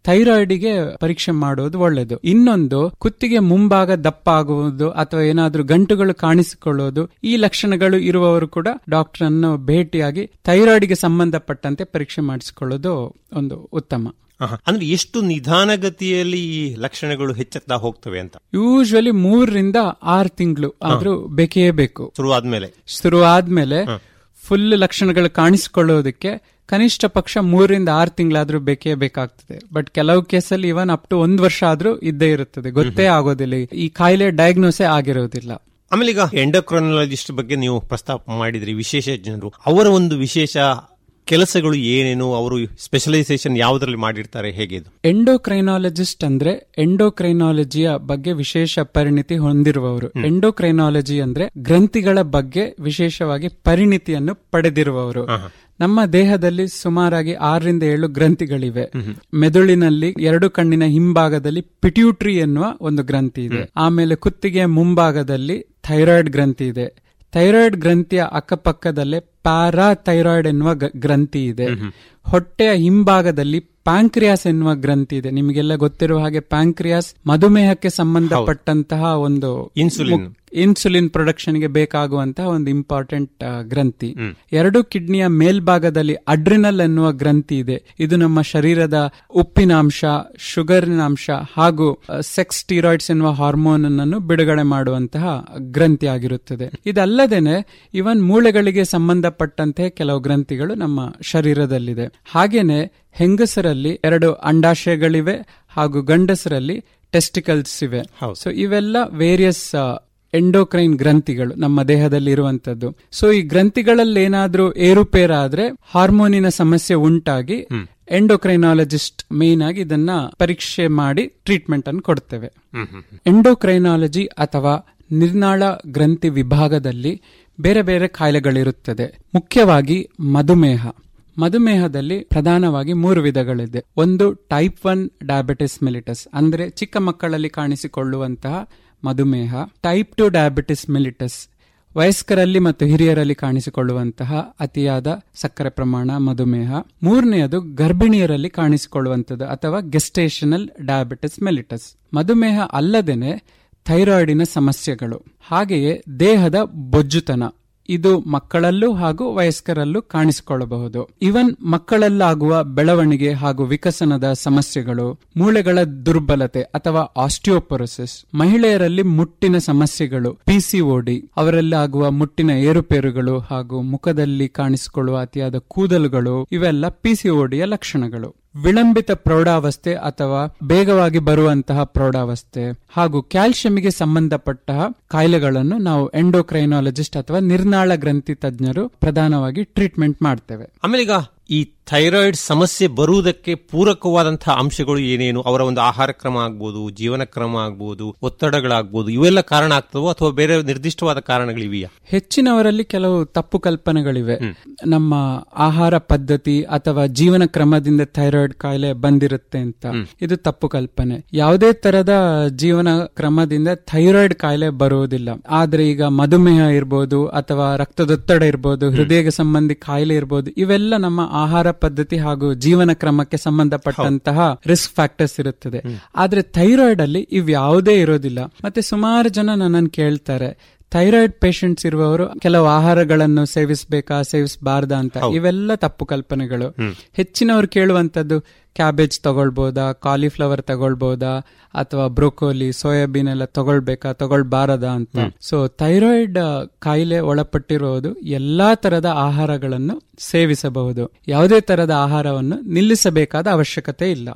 ಥೈರಾಯ್ಡ್ಗೆ ಪರೀಕ್ಷೆ ಮಾಡೋದು ಒಳ್ಳೆಯದು ಇನ್ನೊಂದು ಕುತ್ತಿಗೆ ಮುಂಭಾಗ ದಪ್ಪ ಆಗುವುದು ಅಥವಾ ಏನಾದ್ರೂ ಗಂಟುಗಳು ಕಾಣಿಸಿಕೊಳ್ಳುವುದು ಈ ಲಕ್ಷಣಗಳು ಇರುವವರು ಕೂಡ ಡಾಕ್ಟರ್ ಅನ್ನು ಭೇಟಿಯಾಗಿ ಥೈರಾಯ್ಡ್ಗೆ ಸಂಬಂಧಪಟ್ಟಂತೆ ಪರೀಕ್ಷೆ ಮಾಡಿಸಿಕೊಳ್ಳೋದು ಒಂದು ಉತ್ತಮ ಆಹಾ. ಅಂದ್ರೆ ಎಷ್ಟು ನಿಧಾನಗತಿಯಲ್ಲಿ ಈ ಲಕ್ಷಣಗಳು ಹೆಚ್ಚುತ್ತಾ ಹೋಗ್ತವೆ ಅಂತ ಯೂಶುವಲಿ ಮೂರರಿಂದ ಆರು ತಿಂಗಳು ಆದ್ರೂ ಬೇಕೇ ಬೇಕು ಶುರು ಆದ್ಮೇಲೆ ಶುರು ಆದ್ಮೇಲೆ ಫುಲ್ ಲಕ್ಷಣಗಳು ಕಾಣಿಸಿಕೊಳ್ಳೋದಕ್ಕೆ ಕನಿಷ್ಠ ಪಕ್ಷ ಮೂರರಿಂದ ಆರು ತಿಂಗಳಾದ್ರೂ ಬೇಕೇ ಬೇಕಾಗ್ತದೆ ಬಟ್ ಕೆಲವು ಕೇಸಲ್ಲಿ ಇವನ್ ಅಪ್ ಟು ಒಂದ್ ವರ್ಷ ಆದ್ರೂ ಇದ್ದೇ ಇರುತ್ತದೆ ಗೊತ್ತೇ ಆಗೋದಿಲ್ಲ ಈ ಕಾಯಿಲೆ ಡಯಾಗ್ನೋಸೇ ಆಗಿರೋದಿಲ್ಲ ಆಮೇಲೆ ಈಗ ಎಂಡೋಕ್ರೊನಾಲಜಿಸ್ಟ್ ಬಗ್ಗೆ ನೀವು ಪ್ರಸ್ತಾಪ ಮಾಡಿದ್ರಿ ವಿಶೇಷ ಜನರು ಅವರ ಒಂದು ವಿಶೇಷ ಕೆಲಸಗಳು ಏನೇನು ಅವರು ಸ್ಪೆಷಲೈಸೇಷನ್ ಯಾವುದರಲ್ಲಿ ಮಾಡಿರ್ತಾರೆ ಹೇಗೆ ಇದು ಎಂಡೋಕ್ರೈನಾಲಜಿಸ್ಟ್ ಅಂದ್ರೆ ಎಂಡೋಕ್ರೈನಾಲಜಿಯ ಬಗ್ಗೆ ವಿಶೇಷ ಪರಿಣಿತಿ ಹೊಂದಿರುವವರು ಎಂಡೋಕ್ರೈನಾಲಜಿ ಅಂದ್ರೆ ಗ್ರಂಥಿಗಳ ಬಗ್ಗೆ ವಿಶೇಷವಾಗಿ ಪರಿಣಿತಿಯನ್ನು ಪಡೆದಿರುವವರು ನಮ್ಮ ದೇಹದಲ್ಲಿ ಸುಮಾರಾಗಿ ಆರರಿಂದ ಏಳು ಗ್ರಂಥಿಗಳಿವೆ ಮೆದುಳಿನಲ್ಲಿ ಎರಡು ಕಣ್ಣಿನ ಹಿಂಭಾಗದಲ್ಲಿ ಪಿಟ್ಯೂಟ್ರಿ ಎನ್ನುವ ಒಂದು ಗ್ರಂಥಿ ಇದೆ ಆಮೇಲೆ ಕುತ್ತಿಗೆಯ ಮುಂಭಾಗದಲ್ಲಿ ಥೈರಾಯ್ಡ್ ಗ್ರಂಥಿ ಇದೆ ಥೈರಾಯ್ಡ್ ಗ್ರಂಥಿಯ ಅಕ್ಕಪಕ್ಕದಲ್ಲೇ ಪ್ಯಾರಾ ಥೈರಾಯ್ಡ್ ಎನ್ನುವ ಗ- ಗ್ರಂಥಿ ಇದೆ ಹೊಟ್ಟೆಯ ಹಿಂಭಾಗದಲ್ಲಿ ಪ್ಯಾಂಕ್ರಿಯಾಸ್ ಎನ್ನುವ ಗ್ರಂಥಿ ಇದೆ ನಿಮಗೆಲ್ಲ ಗೊತ್ತಿರುವ ಹಾಗೆ ಪ್ಯಾಂಕ್ರಿಯಾಸ್ ಮಧುಮೇಹಕ್ಕೆ ಸಂಬಂಧಪಟ್ಟಂತಹ ಒಂದು ಇನ್ಸುಲಿನ್ ಇನ್ಸುಲಿನ್ ಪ್ರೊಡಕ್ಷನ್ ಗೆ ಬೇಕಾಗುವಂತಹ ಒಂದು ಇಂಪಾರ್ಟೆಂಟ್ ಗ್ರಂಥಿ ಎರಡು ಕಿಡ್ನಿಯ ಮೇಲ್ಭಾಗದಲ್ಲಿ ಅಡ್ರಿನಲ್ ಎನ್ನುವ ಗ್ರಂಥಿ ಇದೆ ಇದು ನಮ್ಮ ಶರೀರದ ಉಪ್ಪಿನಾಂಶ ಶುಗರಿನ ಅಂಶ ಹಾಗೂ ಸೆಕ್ಸ್ ಸ್ಟೀರಾಯ್ಡ್ಸ್ ಎನ್ನುವ ಹಾರ್ಮೋನ್ ಅನ್ನು ಬಿಡುಗಡೆ ಮಾಡುವಂತಹ ಗ್ರಂಥಿ ಆಗಿರುತ್ತದೆ ಇದಲ್ಲದೇನೆ ಇವನ್ ಮೂಳೆಗಳಿಗೆ ಸಂಬಂಧಪಟ್ಟಂತೆ ಕೆಲವು ಗ್ರಂಥಿಗಳು ನಮ್ಮ ಶರೀರದಲ್ಲಿದೆ ಹಾಗೇನೆ ಹೆಂಗಸರಲ್ಲಿ ಎರಡು ಅಂಡಾಶಯಗಳಿವೆ ಹಾಗೂ ಗಂಡಸರಲ್ಲಿ ಟೆಸ್ಟಿಕಲ್ಸ್ ಇವೆ ಹೌದು. ಸೊ ಇವೆಲ್ಲ ವೇರಿಯಸ್ ಎಂಡೋಕ್ರೈನ್ ಗ್ರಂಥಿಗಳು ನಮ್ಮ ದೇಹದಲ್ಲಿ ಇರುವಂತದ್ದು ಸೊ ಈ ಗ್ರಂಥಿಗಳಲ್ಲಿ ಏನಾದ್ರೂ ಏರುಪೇರಾದ್ರೆ ಹಾರ್ಮೋನಿನ ಸಮಸ್ಯೆ ಉಂಟಾಗಿ ಎಂಡೋಕ್ರೈನಾಲಜಿಸ್ಟ್ ಮೇನ್ ಆಗಿ ಇದನ್ನ ಪರೀಕ್ಷೆ ಮಾಡಿ ಟ್ರೀಟ್ಮೆಂಟ್ ಅನ್ನು ಕೊಡ್ತೇವೆ ಎಂಡೋಕ್ರೈನಾಲಜಿ ಅಥವಾ ನಿರ್ನಾಳ ಗ್ರಂಥಿ ವಿಭಾಗದಲ್ಲಿ ಬೇರೆ ಬೇರೆ ಕಾಯಿಲೆಗಳಿರುತ್ತದೆ ಮುಖ್ಯವಾಗಿ ಮಧುಮೇಹ ಮಧುಮೇಹದಲ್ಲಿ ಪ್ರಧಾನವಾಗಿ ಮೂರು ವಿಧಗಳಿದೆ ಒಂದು ಟೈಪ್ ಒನ್ ಡಯಾಬಿಟಿಸ್ ಮೆಲಿಟಸ್ ಅಂದ್ರೆ ಚಿಕ್ಕ ಮಕ್ಕಳಲ್ಲಿ ಕಾಣಿಸಿಕೊಳ್ಳುವಂತಹ ಮಧುಮೇಹ ಟೈಪ್ ಟು ಡಯಾಬಿಟಿಸ್ ಮೆಲಿಟಸ್ ವಯಸ್ಕರಲ್ಲಿ ಮತ್ತು ಹಿರಿಯರಲ್ಲಿ ಕಾಣಿಸಿಕೊಳ್ಳುವಂತಹ ಅತಿಯಾದ ಸಕ್ಕರೆ ಪ್ರಮಾಣ ಮಧುಮೇಹ ಮೂರನೆಯದು ಗರ್ಭಿಣಿಯರಲ್ಲಿ ಕಾಣಿಸಿಕೊಳ್ಳುವಂಥದ್ದು ಅಥವಾ ಗೆಸ್ಟೇಷನಲ್ ಡಯಾಬಿಟಿಸ್ ಮೆಲಿಟಸ್ ಮಧುಮೇಹ ಅಲ್ಲದೇನೆ ಥೈರಾಯ್ಡಿನ ಸಮಸ್ಯೆಗಳು ಹಾಗೆಯೇ ದೇಹದ ಬೊಜ್ಜುತನ ಇದು ಮಕ್ಕಳಲ್ಲೂ ಹಾಗೂ ವಯಸ್ಕರಲ್ಲೂ ಕಾಣಿಸಿಕೊಳ್ಳಬಹುದು ಇವನ್ ಮಕ್ಕಳಲ್ಲಾಗುವ ಬೆಳವಣಿಗೆ ಹಾಗೂ ವಿಕಸನದ ಸಮಸ್ಯೆಗಳು ಮೂಳೆಗಳ ದುರ್ಬಲತೆ ಅಥವಾ ಆಸ್ಟಿಯೋಪೊರೋಸಿಸ್ ಮಹಿಳೆಯರಲ್ಲಿ ಮುಟ್ಟಿನ ಸಮಸ್ಯೆಗಳು ಪಿಸಿಒಡಿ ಅವರಲ್ಲಿ ಆಗುವ ಮುಟ್ಟಿನ ಏರುಪೇರುಗಳು ಹಾಗೂ ಮುಖದಲ್ಲಿ ಕಾಣಿಸಿಕೊಳ್ಳುವ ಅತಿಯಾದ ಕೂದಲುಗಳು ಇವೆಲ್ಲ ಪಿಸಿಒಡಿಯ ಲಕ್ಷಣಗಳು ವಿಳಂಬಿತ ಪ್ರೌಢಾವಸ್ಥೆ ಅಥವಾ ಬೇಗವಾಗಿ ಬರುವಂತಹ ಪ್ರೌಢಾವಸ್ಥೆ ಹಾಗೂ ಕ್ಯಾಲ್ಸಿಯಂಗೆ ಸಂಬಂಧಪಟ್ಟ ಕಾಯಿಲೆಗಳನ್ನು ನಾವು ಎಂಡೋಕ್ರೈನಾಲಜಿಸ್ಟ್ ಅಥವಾ ನಿರ್ನಾಳ ಗ್ರಂಥಿ ತಜ್ಞರು ಪ್ರಧಾನವಾಗಿ ಟ್ರೀಟ್ಮೆಂಟ್ ಮಾಡ್ತೇವೆ ಆಮೇಲೆ ಈಗ ಈ ಥೈರಾಯ್ಡ್ ಸಮಸ್ಯೆ ಬರುವುದಕ್ಕೆ ಪೂರಕವಾದಂತಹ ಅಂಶಗಳು ಏನೇನು ಅವರ ಒಂದು ಆಹಾರ ಕ್ರಮ ಆಗ್ಬೋದು ಜೀವನ ಕ್ರಮ ಆಗ್ಬೋದು ಒತ್ತಡಗಳಾಗ್ಬೋದು ಇವೆಲ್ಲ ಕಾರಣ ಆಗ್ತವೋ ಅಥವಾ ಬೇರೆ ನಿರ್ದಿಷ್ಟವಾದ ಕಾರಣಗಳಿವೆಯಾ ಹೆಚ್ಚಿನವರಲ್ಲಿ ಕೆಲವು ತಪ್ಪು ಕಲ್ಪನೆಗಳಿವೆ ನಮ್ಮ ಆಹಾರ ಪದ್ಧತಿ ಅಥವಾ ಜೀವನ ಕ್ರಮದಿಂದ ಥೈರಾಯ್ಡ್ ಕಾಯಿಲೆ ಬಂದಿರುತ್ತೆ ಅಂತ ಇದು ತಪ್ಪು ಕಲ್ಪನೆ ಯಾವುದೇ ತರದ ಜೀವನ ಕ್ರಮದಿಂದ ಥೈರಾಯ್ಡ್ ಕಾಯಿಲೆ ಬರುವುದಿಲ್ಲ ಆದ್ರೆ ಈಗ ಮಧುಮೇಹ ಇರ್ಬೋದು ಅಥವಾ ರಕ್ತದೊತ್ತಡ ಇರ್ಬೋದು ಹೃದಯ ಸಂಬಂಧಿ ಕಾಯಿಲೆ ಇರ್ಬೋದು ಇವೆಲ್ಲ ನಮ್ಮ ಆಹಾರ ಪದ್ಧತಿ ಹಾಗೂ ಜೀವನ ಕ್ರಮಕ್ಕೆ ಸಂಬಂಧಪಟ್ಟಂತಹ ರಿಸ್ಕ್ ಫ್ಯಾಕ್ಟರ್ಸ್ ಇರುತ್ತದೆ ಆದ್ರೆ ಥೈರಾಯ್ಡ್ ಅಲ್ಲಿ ಇವ್ ಯಾವುದೇ ಇರೋದಿಲ್ಲ ಮತ್ತೆ ಸುಮಾರು ಜನ ನನ್ನನ್ನು ಕೇಳ್ತಾರೆ ಥೈರಾಯ್ಡ್ ಪೇಷಂಟ್ಸ್ ಇರುವವರು ಕೆಲವು ಆಹಾರಗಳನ್ನು ಸೇವಿಸಬೇಕಾ ಸೇವಿಸಬಾರ್ದಾ ಅಂತ ಇವೆಲ್ಲ ತಪ್ಪು ಕಲ್ಪನೆಗಳು ಹೆಚ್ಚಿನವ್ರು ಕೇಳುವಂತದ್ದು ಕ್ಯಾಬೇಜ್ ತಗೊಳ್ಬೋದಾ ಕಾಲಿಫ್ಲವರ್ ತಗೊಳ್ಬೋದಾ ಅಥವಾ ಬ್ರೋಕೋಲಿ ಸೋಯಾಬೀನ್ ಎಲ್ಲ ತಗೊಳ್ಬೇಕಾ ತಗೊಳ್ಬಾರದಾ ಅಂತ ಸೊ ಥೈರಾಯ್ಡ್ ಕಾಯಿಲೆ ಒಳಪಟ್ಟಿರುವುದು ಎಲ್ಲಾ ತರದ ಆಹಾರಗಳನ್ನು ಸೇವಿಸಬಹುದು ಯಾವುದೇ ತರದ ಆಹಾರವನ್ನು ನಿಲ್ಲಿಸಬೇಕಾದ ಅವಶ್ಯಕತೆ ಇಲ್ಲ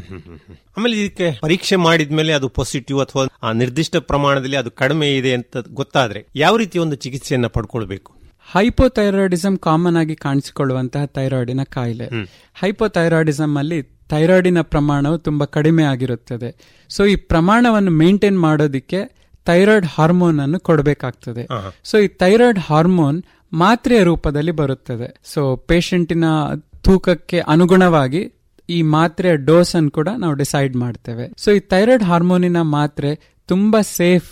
ಆಮೇಲೆ ಇದಕ್ಕೆ ಪರೀಕ್ಷೆ ಮಾಡಿದ್ಮೇಲೆ ಅದು ಪಾಸಿಟಿವ್ ಅಥವಾ ಆ ನಿರ್ದಿಷ್ಟ ಪ್ರಮಾಣದಲ್ಲಿ ಅದು ಕಡಿಮೆ ಇದೆ ಅಂತ ಗೊತ್ತಾದ್ರೆ ಯಾವ ರೀತಿ ಒಂದು ಚಿಕಿತ್ಸೆಯನ್ನ ಪಡ್ಕೊಳ್ಬೇಕು ಹೈಪೋಥೈರಾಯ್ಡಿಸಮ್ ಕಾಮನ್ ಆಗಿ ಕಾಣಿಸಿಕೊಳ್ಳುವಂತಹ ಥೈರಾಯ್ಡಿನ ಕಾಯಿಲೆ ಹೈಪೋಥೈರಾಯ್ಡಿಸಮ್ ಅಲ್ಲಿ ಥೈರಾಯ್ಡಿನ ಪ್ರಮಾಣವು ತುಂಬಾ ಕಡಿಮೆ ಆಗಿರುತ್ತದೆ ಸೊ ಈ ಪ್ರಮಾಣವನ್ನು ಮೇಂಟೈನ್ ಮಾಡೋದಿಕ್ಕೆ ಥೈರಾಯ್ಡ್ ಹಾರ್ಮೋನ್ ಅನ್ನು ಕೊಡಬೇಕಾಗ್ತದೆ ಸೊ ಈ ಥೈರಾಯ್ಡ್ ಹಾರ್ಮೋನ್ ಮಾತ್ರೆಯ ರೂಪದಲ್ಲಿ ಬರುತ್ತದೆ ಸೊ ಪೇಷಂಟಿನ ತೂಕಕ್ಕೆ ಅನುಗುಣವಾಗಿ ಈ ಮಾತ್ರೆಯ ಡೋಸ್ ಅನ್ನು ಕೂಡ ನಾವು ಡಿಸೈಡ್ ಮಾಡ್ತೇವೆ ಸೊ ಈ ಥೈರಾಯ್ಡ್ ಹಾರ್ಮೋನಿನ ಮಾತ್ರೆ ತುಂಬಾ ಸೇಫ್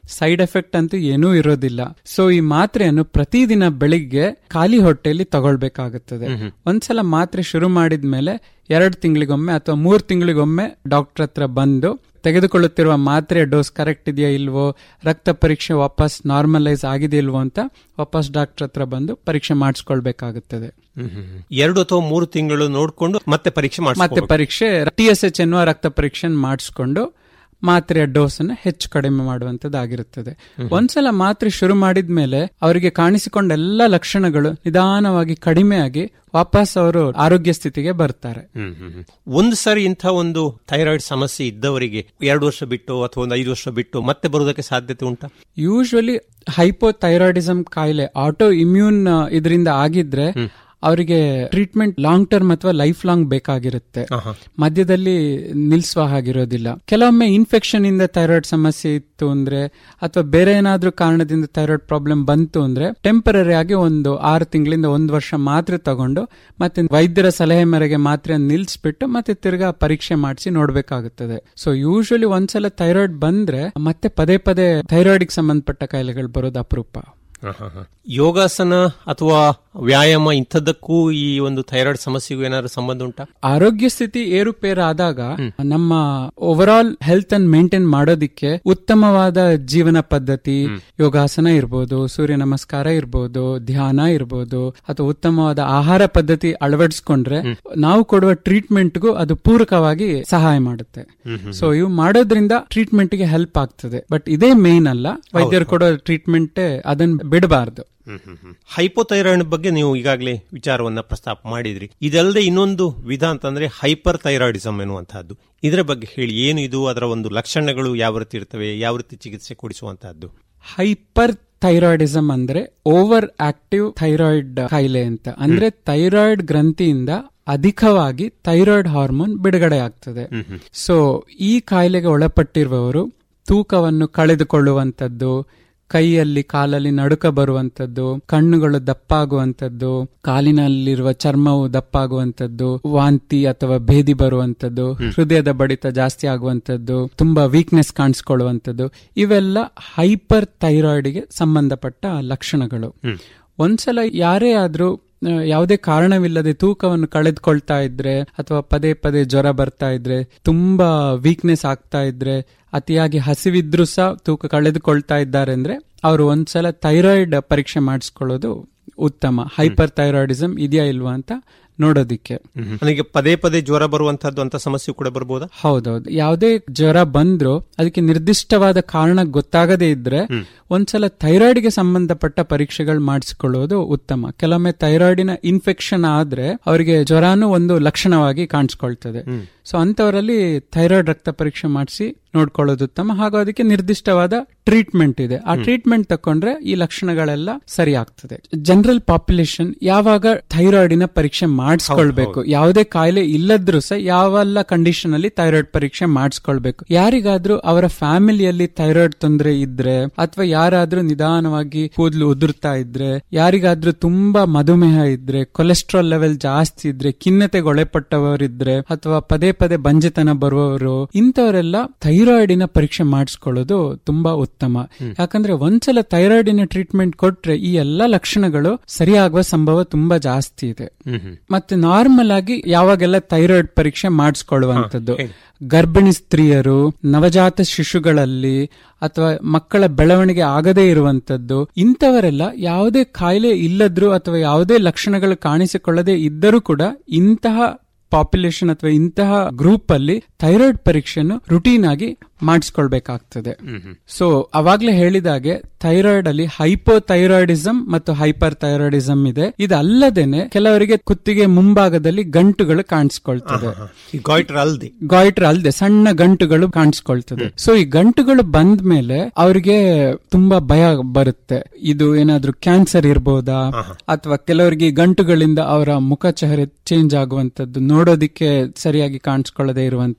ಸೈಡ್ ಎಫೆಕ್ಟ್ ಅಂತೂ ಏನೂ ಇರೋದಿಲ್ಲ ಸೊ ಈ ಮಾತ್ರೆಯನ್ನು ಪ್ರತಿದಿನ ಬೆಳಿಗ್ಗೆ ಖಾಲಿ ಹೊಟ್ಟೆಯಲ್ಲಿ ತಗೊಳ್ಬೇಕಾಗುತ್ತದೆ ಒಂದ್ಸಲ ಮಾತ್ರೆ ಶುರು ಮಾಡಿದ್ಮೇಲೆ ಎರಡು ತಿಂಗಳಿಗೊಮ್ಮೆ ಅಥವಾ ಮೂರು ತಿಂಗಳಿಗೊಮ್ಮೆ ಡಾಕ್ಟರ್ ಹತ್ರ ಬಂದು ತೆಗೆದುಕೊಳ್ಳುತ್ತಿರುವ ಮಾತ್ರೆಯ ಡೋಸ್ ಕರೆಕ್ಟ್ ಇದೆಯಾ ಇಲ್ವೋ ರಕ್ತ ಪರೀಕ್ಷೆ ವಾಪಸ್ ನಾರ್ಮಲೈಸ್ ಆಗಿದೆ ಇಲ್ವೋ ಅಂತ ವಾಪಸ್ ಡಾಕ್ಟರ್ ಹತ್ರ ಬಂದು ಪರೀಕ್ಷೆ ಮಾಡಿಸ್ಕೊಳ್ಬೇಕಾಗುತ್ತದೆ ಎರಡು ಅಥವಾ ಮೂರು ತಿಂಗಳು ನೋಡಿಕೊಂಡು ಮತ್ತೆ ಪರೀಕ್ಷೆ ಮತ್ತೆ ಮಾಡಿಸ್ಬೇಕು ಪರೀಕ್ಷೆ ಟಿ ಎಸ್ ಎಚ್ ಎನ್ನುವ ರಕ್ತ ಪರೀಕ್ಷೆ ಮಾಡಿಸ್ಕೊಂಡು ಮಾತ್ರೆಯ ಡೋಸ್ ಅನ್ನು ಹೆಚ್ಚು ಕಡಿಮೆ ಮಾಡುವಂತದ್ದಾಗಿರುತ್ತದೆ ಒಂದ್ಸಲ ಮಾತ್ರೆ ಶುರು ಮಾಡಿದ್ಮೇಲೆ ಅವರಿಗೆ ಕಾಣಿಸಿಕೊಂಡ ಎಲ್ಲ ಲಕ್ಷಣಗಳು ನಿಧಾನವಾಗಿ ಕಡಿಮೆಯಾಗಿ ವಾಪಸ್ ಅವರು ಆರೋಗ್ಯ ಸ್ಥಿತಿಗೆ ಬರ್ತಾರೆ ಹ್ಮ್, ಹ್ಮ್, ಹ್ಮ್. ಒಂದು ಸಾರಿ ಇಂಥ ಒಂದು ಥೈರಾಯ್ಡ್ ಸಮಸ್ಯೆ ಇದ್ದವರಿಗೆ ಎರಡು ವರ್ಷ ಬಿಟ್ಟು ಅಥವಾ ಒಂದು ಐದು ವರ್ಷ ಬಿಟ್ಟು ಮತ್ತೆ ಬರುವುದಕ್ಕೆ ಸಾಧ್ಯತೆ ಉಂಟಾ ಯೂಶುವಲಿ ಹೈಪೋಥೈರಾಯ್ಡಿಸಮ್ ಕಾಯಿಲೆ ಆಟೋ ಇಮ್ಯೂನ್ ಇದರಿಂದ ಆಗಿದ್ರೆ ಅವರಿಗೆ ಟ್ರೀಟ್ಮೆಂಟ್ ಲಾಂಗ್ ಟರ್ಮ್ ಅಥವಾ ಲೈಫ್ ಲಾಂಗ್ ಬೇಕಾಗಿರುತ್ತೆ ಆಹಾ. ಮಧ್ಯದಲ್ಲಿ ನಿಲ್ಸುವ ಹಾಗಿರೋದಿಲ್ಲ ಕೆಲವೊಮ್ಮೆ ಇನ್ಫೆಕ್ಷನ್ ಇಂದ ಥೈರಾಯ್ಡ್ ಸಮಸ್ಯೆ ಇತ್ತು ಅಂದ್ರೆ ಅಥವಾ ಬೇರೆ ಏನಾದ್ರೂ ಕಾರಣದಿಂದ ಥೈರಾಯ್ಡ್ ಪ್ರಾಬ್ಲಮ್ ಬಂತು ಅಂದ್ರೆ ಟೆಂಪರರಿ ಆಗಿ ಒಂದು ಆರು ತಿಂಗಳಿಂದ ಒಂದು ವರ್ಷ ಮಾತ್ರೆ ತಗೊಂಡು ಮತ್ತೆ ವೈದ್ಯರ ಸಲಹೆ ಮೇರೆಗೆ ಮಾತ್ರೆ ನಿಲ್ಸ್ಬಿಟ್ಟು ಮತ್ತೆ ತಿರ್ಗಾ ಪರೀಕ್ಷೆ ಮಾಡಿಸಿ ನೋಡ್ಬೇಕಾಗುತ್ತದೆ ಸೊ ಯೂಶುವಲಿ ಒಂದ್ಸಲ ಥೈರಾಯ್ಡ್ ಬಂದ್ರೆ ಮತ್ತೆ ಪದೇ ಪದೇ ಥೈರಾಯ್ಡ್ಗೆ ಸಂಬಂಧಪಟ್ಟ ಕಾಯಿಲೆಗಳು ಬರೋದು ಅಪರೂಪ ಆಹಾಹಾ. ಯೋಗಾಸನ ಅಥವಾ ವ್ಯಾಯಾಮ ಇಂಥದ್ದಕ್ಕೂ ಈ ಒಂದು ಥೈರಾಯ್ಡ್ ಸಮಸ್ಯೆಗೂ ಏನಾದ್ರು ಸಂಬಂಧ ಉಂಟಾ ಆರೋಗ್ಯ ಸ್ಥಿತಿ ಏರುಪೇರಾದಾಗ ನಮ್ಮ ಓವರ್ ಆಲ್ ಹೆಲ್ತ್ ಅನ್ನು ಮೇಂಟೈನ್ ಮಾಡೋದಿಕ್ಕೆ ಉತ್ತಮವಾದ ಜೀವನ ಪದ್ಧತಿ ಯೋಗಾಸನ ಇರ್ಬೋದು ಸೂರ್ಯ ನಮಸ್ಕಾರ ಇರ್ಬೋದು ಧ್ಯಾನ ಇರ್ಬೋದು ಅಥವಾ ಉತ್ತಮವಾದ ಆಹಾರ ಪದ್ಧತಿ ಅಳವಡಿಸ್ಕೊಂಡ್ರೆ ನಾವು ಕೊಡುವ ಟ್ರೀಟ್ಮೆಂಟ್ಗೂ ಅದು ಪೂರಕವಾಗಿ ಸಹಾಯ ಮಾಡುತ್ತೆ ಸೊ ಇವು ಮಾಡೋದ್ರಿಂದ ಟ್ರೀಟ್ಮೆಂಟ್ ಗೆ ಹೆಲ್ಪ್ ಆಗ್ತದೆ ಬಟ್ ಇದೇ ಮೇನ್ ಅಲ್ಲ ವೈದ್ಯರು ಕೊಡೋ ಟ್ರೀಟ್ಮೆಂಟ್ ಅದನ್ನ ಬಿಡಬಾರ್ದು ಹೈಪೋಥೈರಾಯ್ಡ್ ಬಗ್ಗೆ ನೀವು ಈಗಾಗಲೇ ವಿಚಾರವನ್ನ ಪ್ರಸ್ತಾಪ ಮಾಡಿದ್ರಿ ಇದಲ್ಲದೆ ಇನ್ನೊಂದು ವಿಧ ಅಂತಂದ್ರೆ ಹೈಪರ್ ಥೈರಾಯ್ಡಿಸಮ್ ಎನ್ನುವಂತಹದ್ದು ಇದರ ಬಗ್ಗೆ ಹೇಳಿ ಏನು ಇದು ಅದರ ಒಂದು ಲಕ್ಷಣಗಳು ಯಾವ ರೀತಿ ಇರ್ತವೆ ಯಾವ ರೀತಿ ಚಿಕಿತ್ಸೆ ಕೊಡಿಸುವಂತಹದ್ದು ಹೈಪರ್ ಥೈರಾಯ್ಡಿಸಮ್ ಅಂದ್ರೆ ಓವರ್ ಆಕ್ಟಿವ್ ಥೈರಾಯ್ಡ್ ಕಾಯಿಲೆ ಅಂತ ಅಂದ್ರೆ ಥೈರಾಯ್ಡ್ ಗ್ರಂಥಿಯಿಂದ ಅಧಿಕವಾಗಿ ಥೈರಾಯ್ಡ್ ಹಾರ್ಮೋನ್ ಬಿಡುಗಡೆ ಆಗ್ತದೆ ಸೊ ಈ ಕಾಯಿಲೆಗೆ ಒಳಪಟ್ಟಿರುವವರು ತೂಕವನ್ನು ಕಳೆದುಕೊಳ್ಳುವಂತದ್ದು ಕೈಯಲ್ಲಿ ಕಾಲಲ್ಲಿ ನಡುಕ ಬರುವಂತದ್ದು ಕಣ್ಣುಗಳು ದಪ್ಪಾಗುವಂತದ್ದು ಕಾಲಿನಲ್ಲಿರುವ ಚರ್ಮವು ದಪ್ಪಾಗುವಂತದ್ದು ವಾಂತಿ ಅಥವಾ ಭೇದಿ ಬರುವಂತದ್ದು ಹೃದಯದ ಬಡಿತ ಜಾಸ್ತಿ ಆಗುವಂತದ್ದು ತುಂಬಾ ವೀಕ್ನೆಸ್ ಕಾಣಿಸ್ಕೊಳ್ಳುವಂತದ್ದು ಇವೆಲ್ಲ ಹೈಪರ್ ಥೈರಾಯ್ಡ್ಗೆ ಸಂಬಂಧಪಟ್ಟ ಲಕ್ಷಣಗಳು ಒಂದ್ಸಲ ಯಾರೇ ಆದ್ರೂ ಆ, ಯಾವುದೇ ಕಾರಣವಿಲ್ಲದೆ ತೂಕವನ್ನು ಕಳೆದುಕೊಳ್ತಾ ಇದ್ರೆ ಅಥವಾ ಪದೇ ಪದೇ ಜ್ವರ ಬರ್ತಾ ಇದ್ರೆ ತುಂಬಾ ವೀಕ್ನೆಸ್ ಆಗ್ತಾ ಇದ್ರೆ ಅತಿಯಾಗಿ ಹಸಿವಿದ್ರೂ ಸಹ ತೂಕ ಕಳೆದುಕೊಳ್ತಾ ಇದ್ದಾರೆ ಅಂದ್ರೆ ಅವರು ಒಂದ್ಸಲ ಥೈರಾಯ್ಡ್ ಪರೀಕ್ಷೆ ಮಾಡಿಸ್ಕೊಳ್ಳೋದು ಉತ್ತಮ ಹೈಪರ್ ಥೈರಾಯ್ಡಿಸಮ್ ಇದೆಯಾ ಇಲ್ವಾ ಅಂತ ನೋಡೋದಿಕ್ಕೆ ನನಗೆ ಪದೇ ಪದೇ ಜ್ವರ ಬರುವಂತಹದ್ದು ಅಂತ ಸಮಸ್ಯೆ ಕೂಡ ಬರ್ಬೋದಾ ಹೌದೌದು ಯಾವುದೇ ಜ್ವರ ಬಂದ್ರು ಅದಕ್ಕೆ ನಿರ್ದಿಷ್ಟವಾದ ಕಾರಣ ಗೊತ್ತಾಗದೇ ಇದ್ರೆ ಒಂದ್ಸಲ ಥೈರಾಯ್ಡ್ಗೆ ಸಂಬಂಧಪಟ್ಟ ಪರೀಕ್ಷೆಗಳು ಮಾಡಿಸಿಕೊಳ್ಳುವುದು ಉತ್ತಮ ಕೆಲವೊಮ್ಮೆ ಥೈರಾಯ್ಡಿನ ಇನ್ಫೆಕ್ಷನ್ ಆದ್ರೆ ಅವರಿಗೆ ಜ್ವರನೂ ಒಂದು ಲಕ್ಷಣವಾಗಿ ಕಾಣಿಸ್ಕೊಳ್ತದೆ ಸೊ ಅಂತವರಲ್ಲಿ ಥೈರಾಯ್ಡ್ ರಕ್ತ ಪರೀಕ್ಷೆ ಮಾಡಿಸಿ ನೋಡ್ಕೊಳ್ಳೋದು ಉತ್ತಮ ಹಾಗೂ ಅದಕ್ಕೆ ನಿರ್ದಿಷ್ಟವಾದ ಟ್ರೀಟ್ಮೆಂಟ್ ಇದೆ ಆ ಟ್ರೀಟ್ಮೆಂಟ್ ತಕೊಂಡ್ರೆ ಈ ಲಕ್ಷಣಗಳೆಲ್ಲ ಸರಿ ಆಗ್ತದೆ ಜನರಲ್ ಪಾಪ್ಯುಲೇಷನ್ ಯಾವಾಗ ಥೈರಾಯ್ಡಿನ ಪರೀಕ್ಷೆ ಮಾಡಿಸ್ಕೊಳ್ಬೇಕು ಯಾವುದೇ ಕಾಯಿಲೆ ಇಲ್ಲದ್ರೂ ಸಹ ಯಾವೆಲ್ಲ ಕಂಡೀಷನ್ ಅಲ್ಲಿ ಥೈರಾಯ್ಡ್ ಪರೀಕ್ಷೆ ಮಾಡಿಸ್ಕೊಳ್ಬೇಕು ಯಾರಿಗಾದ್ರೂ ಅವರ ಫ್ಯಾಮಿಲಿಯಲ್ಲಿ ಥೈರಾಯ್ಡ್ ತೊಂದರೆ ಇದ್ರೆ ಅಥವಾ ಯಾರಾದ್ರೂ ನಿಧಾನವಾಗಿ ಕೂದಲು ಉದುರ್ತಾ ಇದ್ರೆ ಯಾರಿಗಾದ್ರೂ ತುಂಬಾ ಮಧುಮೇಹ ಇದ್ರೆ ಕೊಲೆಸ್ಟ್ರಾಲ್ ಲೆವೆಲ್ ಜಾಸ್ತಿ ಇದ್ರೆ ಖಿನ್ನತೆಗೆ ಒಳಪಟ್ಟವರಿದ್ರೆ ಅಥವಾ ಪದೇ ಪದೇ ಬಂಜೆತನ ಬರುವವರು ಇಂಥವರೆಲ್ಲ ಥೈರಾಯ್ಡಿನ ಪರೀಕ್ಷೆ ಮಾಡಿಸ್ಕೊಳ್ಳೋದು ತುಂಬಾ ಉತ್ತಮ ಯಾಕಂದ್ರೆ ಒಂದ್ಸಲ ಥೈರಾಯ್ಡಿನ ಟ್ರೀಟ್ಮೆಂಟ್ ಕೊಟ್ರೆ ಈ ಎಲ್ಲಾ ಲಕ್ಷಣಗಳು ಸರಿಯಾಗುವ ಸಂಭವ ತುಂಬಾ ಜಾಸ್ತಿ ಇದೆ ಮತ್ತೆ ನಾರ್ಮಲ್ ಆಗಿ ಯಾವಾಗೆಲ್ಲ ಥೈರಾಯ್ಡ್ ಪರೀಕ್ಷೆ ಮಾಡಿಸ್ಕೊಳ್ಳುವಂತದ್ದು ಗರ್ಭಿಣಿ ಸ್ತ್ರೀಯರು ನವಜಾತ ಶಿಶುಗಳಲ್ಲಿ ಅಥವಾ ಮಕ್ಕಳ ಬೆಳವಣಿಗೆ ಆಗದೇ ಇರುವಂತದ್ದು ಇಂಥವರೆಲ್ಲ ಯಾವುದೇ ಕಾಯಿಲೆ ಇಲ್ಲದ್ರು ಅಥವಾ ಯಾವುದೇ ಲಕ್ಷಣಗಳು ಕಾಣಿಸಿಕೊಳ್ಳದೆ ಇದ್ದರೂ ಕೂಡ ಇಂತಹ ಪಾಪ್ಯುಲೇಷನ್ ಅಥವಾ ಇಂತಹ ಗ್ರೂಪ್ ಅಲ್ಲಿ ಥೈರಾಯ್ಡ್ ಪರೀಕ್ಷೆಯನ್ನು ರುಟೀನ್ ಆಗಿ ಮಾಡಿಸ್ಕೊಳ್ಬೇಕಾಗ್ತದೆ ಸೊ ಅವಾಗ್ಲೇ ಹೇಳಿದಾಗೆ ಥೈರಾಯ್ಡ್ ಅಲ್ಲಿ ಹೈಪೋಥೈರಾಯ್ಡಿಸಮ್ ಮತ್ತು ಹೈಪರ್ ಥೈರಾಯ್ಡಿಸಮ್ ಇದೆ ಇದಲ್ಲದೇನೆ ಕೆಲವರಿಗೆ ಕುತ್ತಿಗೆ ಮುಂಭಾಗದಲ್ಲಿ ಗಂಟುಗಳು ಕಾಣಿಸ್ಕೊಳ್ತದೆ ಈ ಗಾಯ್ಟ್ರ್ ಅಲ್ದೆ ಗಾಯ್ಟ್ರ್ ಅಲ್ಲದೆ ಸಣ್ಣ ಗಂಟುಗಳು ಕಾಣಿಸ್ಕೊಳ್ತದೆ ಸೊ ಈ ಗಂಟುಗಳು ಬಂದ ಮೇಲೆ ಅವರಿಗೆ ತುಂಬಾ ಭಯ ಬರುತ್ತೆ ಇದು ಏನಾದ್ರೂ ಕ್ಯಾನ್ಸರ್ ಇರ್ಬೋದಾ ಅಥವಾ ಕೆಲವರಿಗೆ ಈ ಗಂಟುಗಳಿಂದ ಅವರ ಮುಖ ಚಹರೆ ಚೇಂಜ್ ಆಗುವಂತದ್ದು ನೋಡೋದಿಕ್ಕೆ ಸರಿಯಾಗಿ ಕಾಣಿಸ್ಕೊಳ್ಳದೆ ಇರುವಂತದ್ದು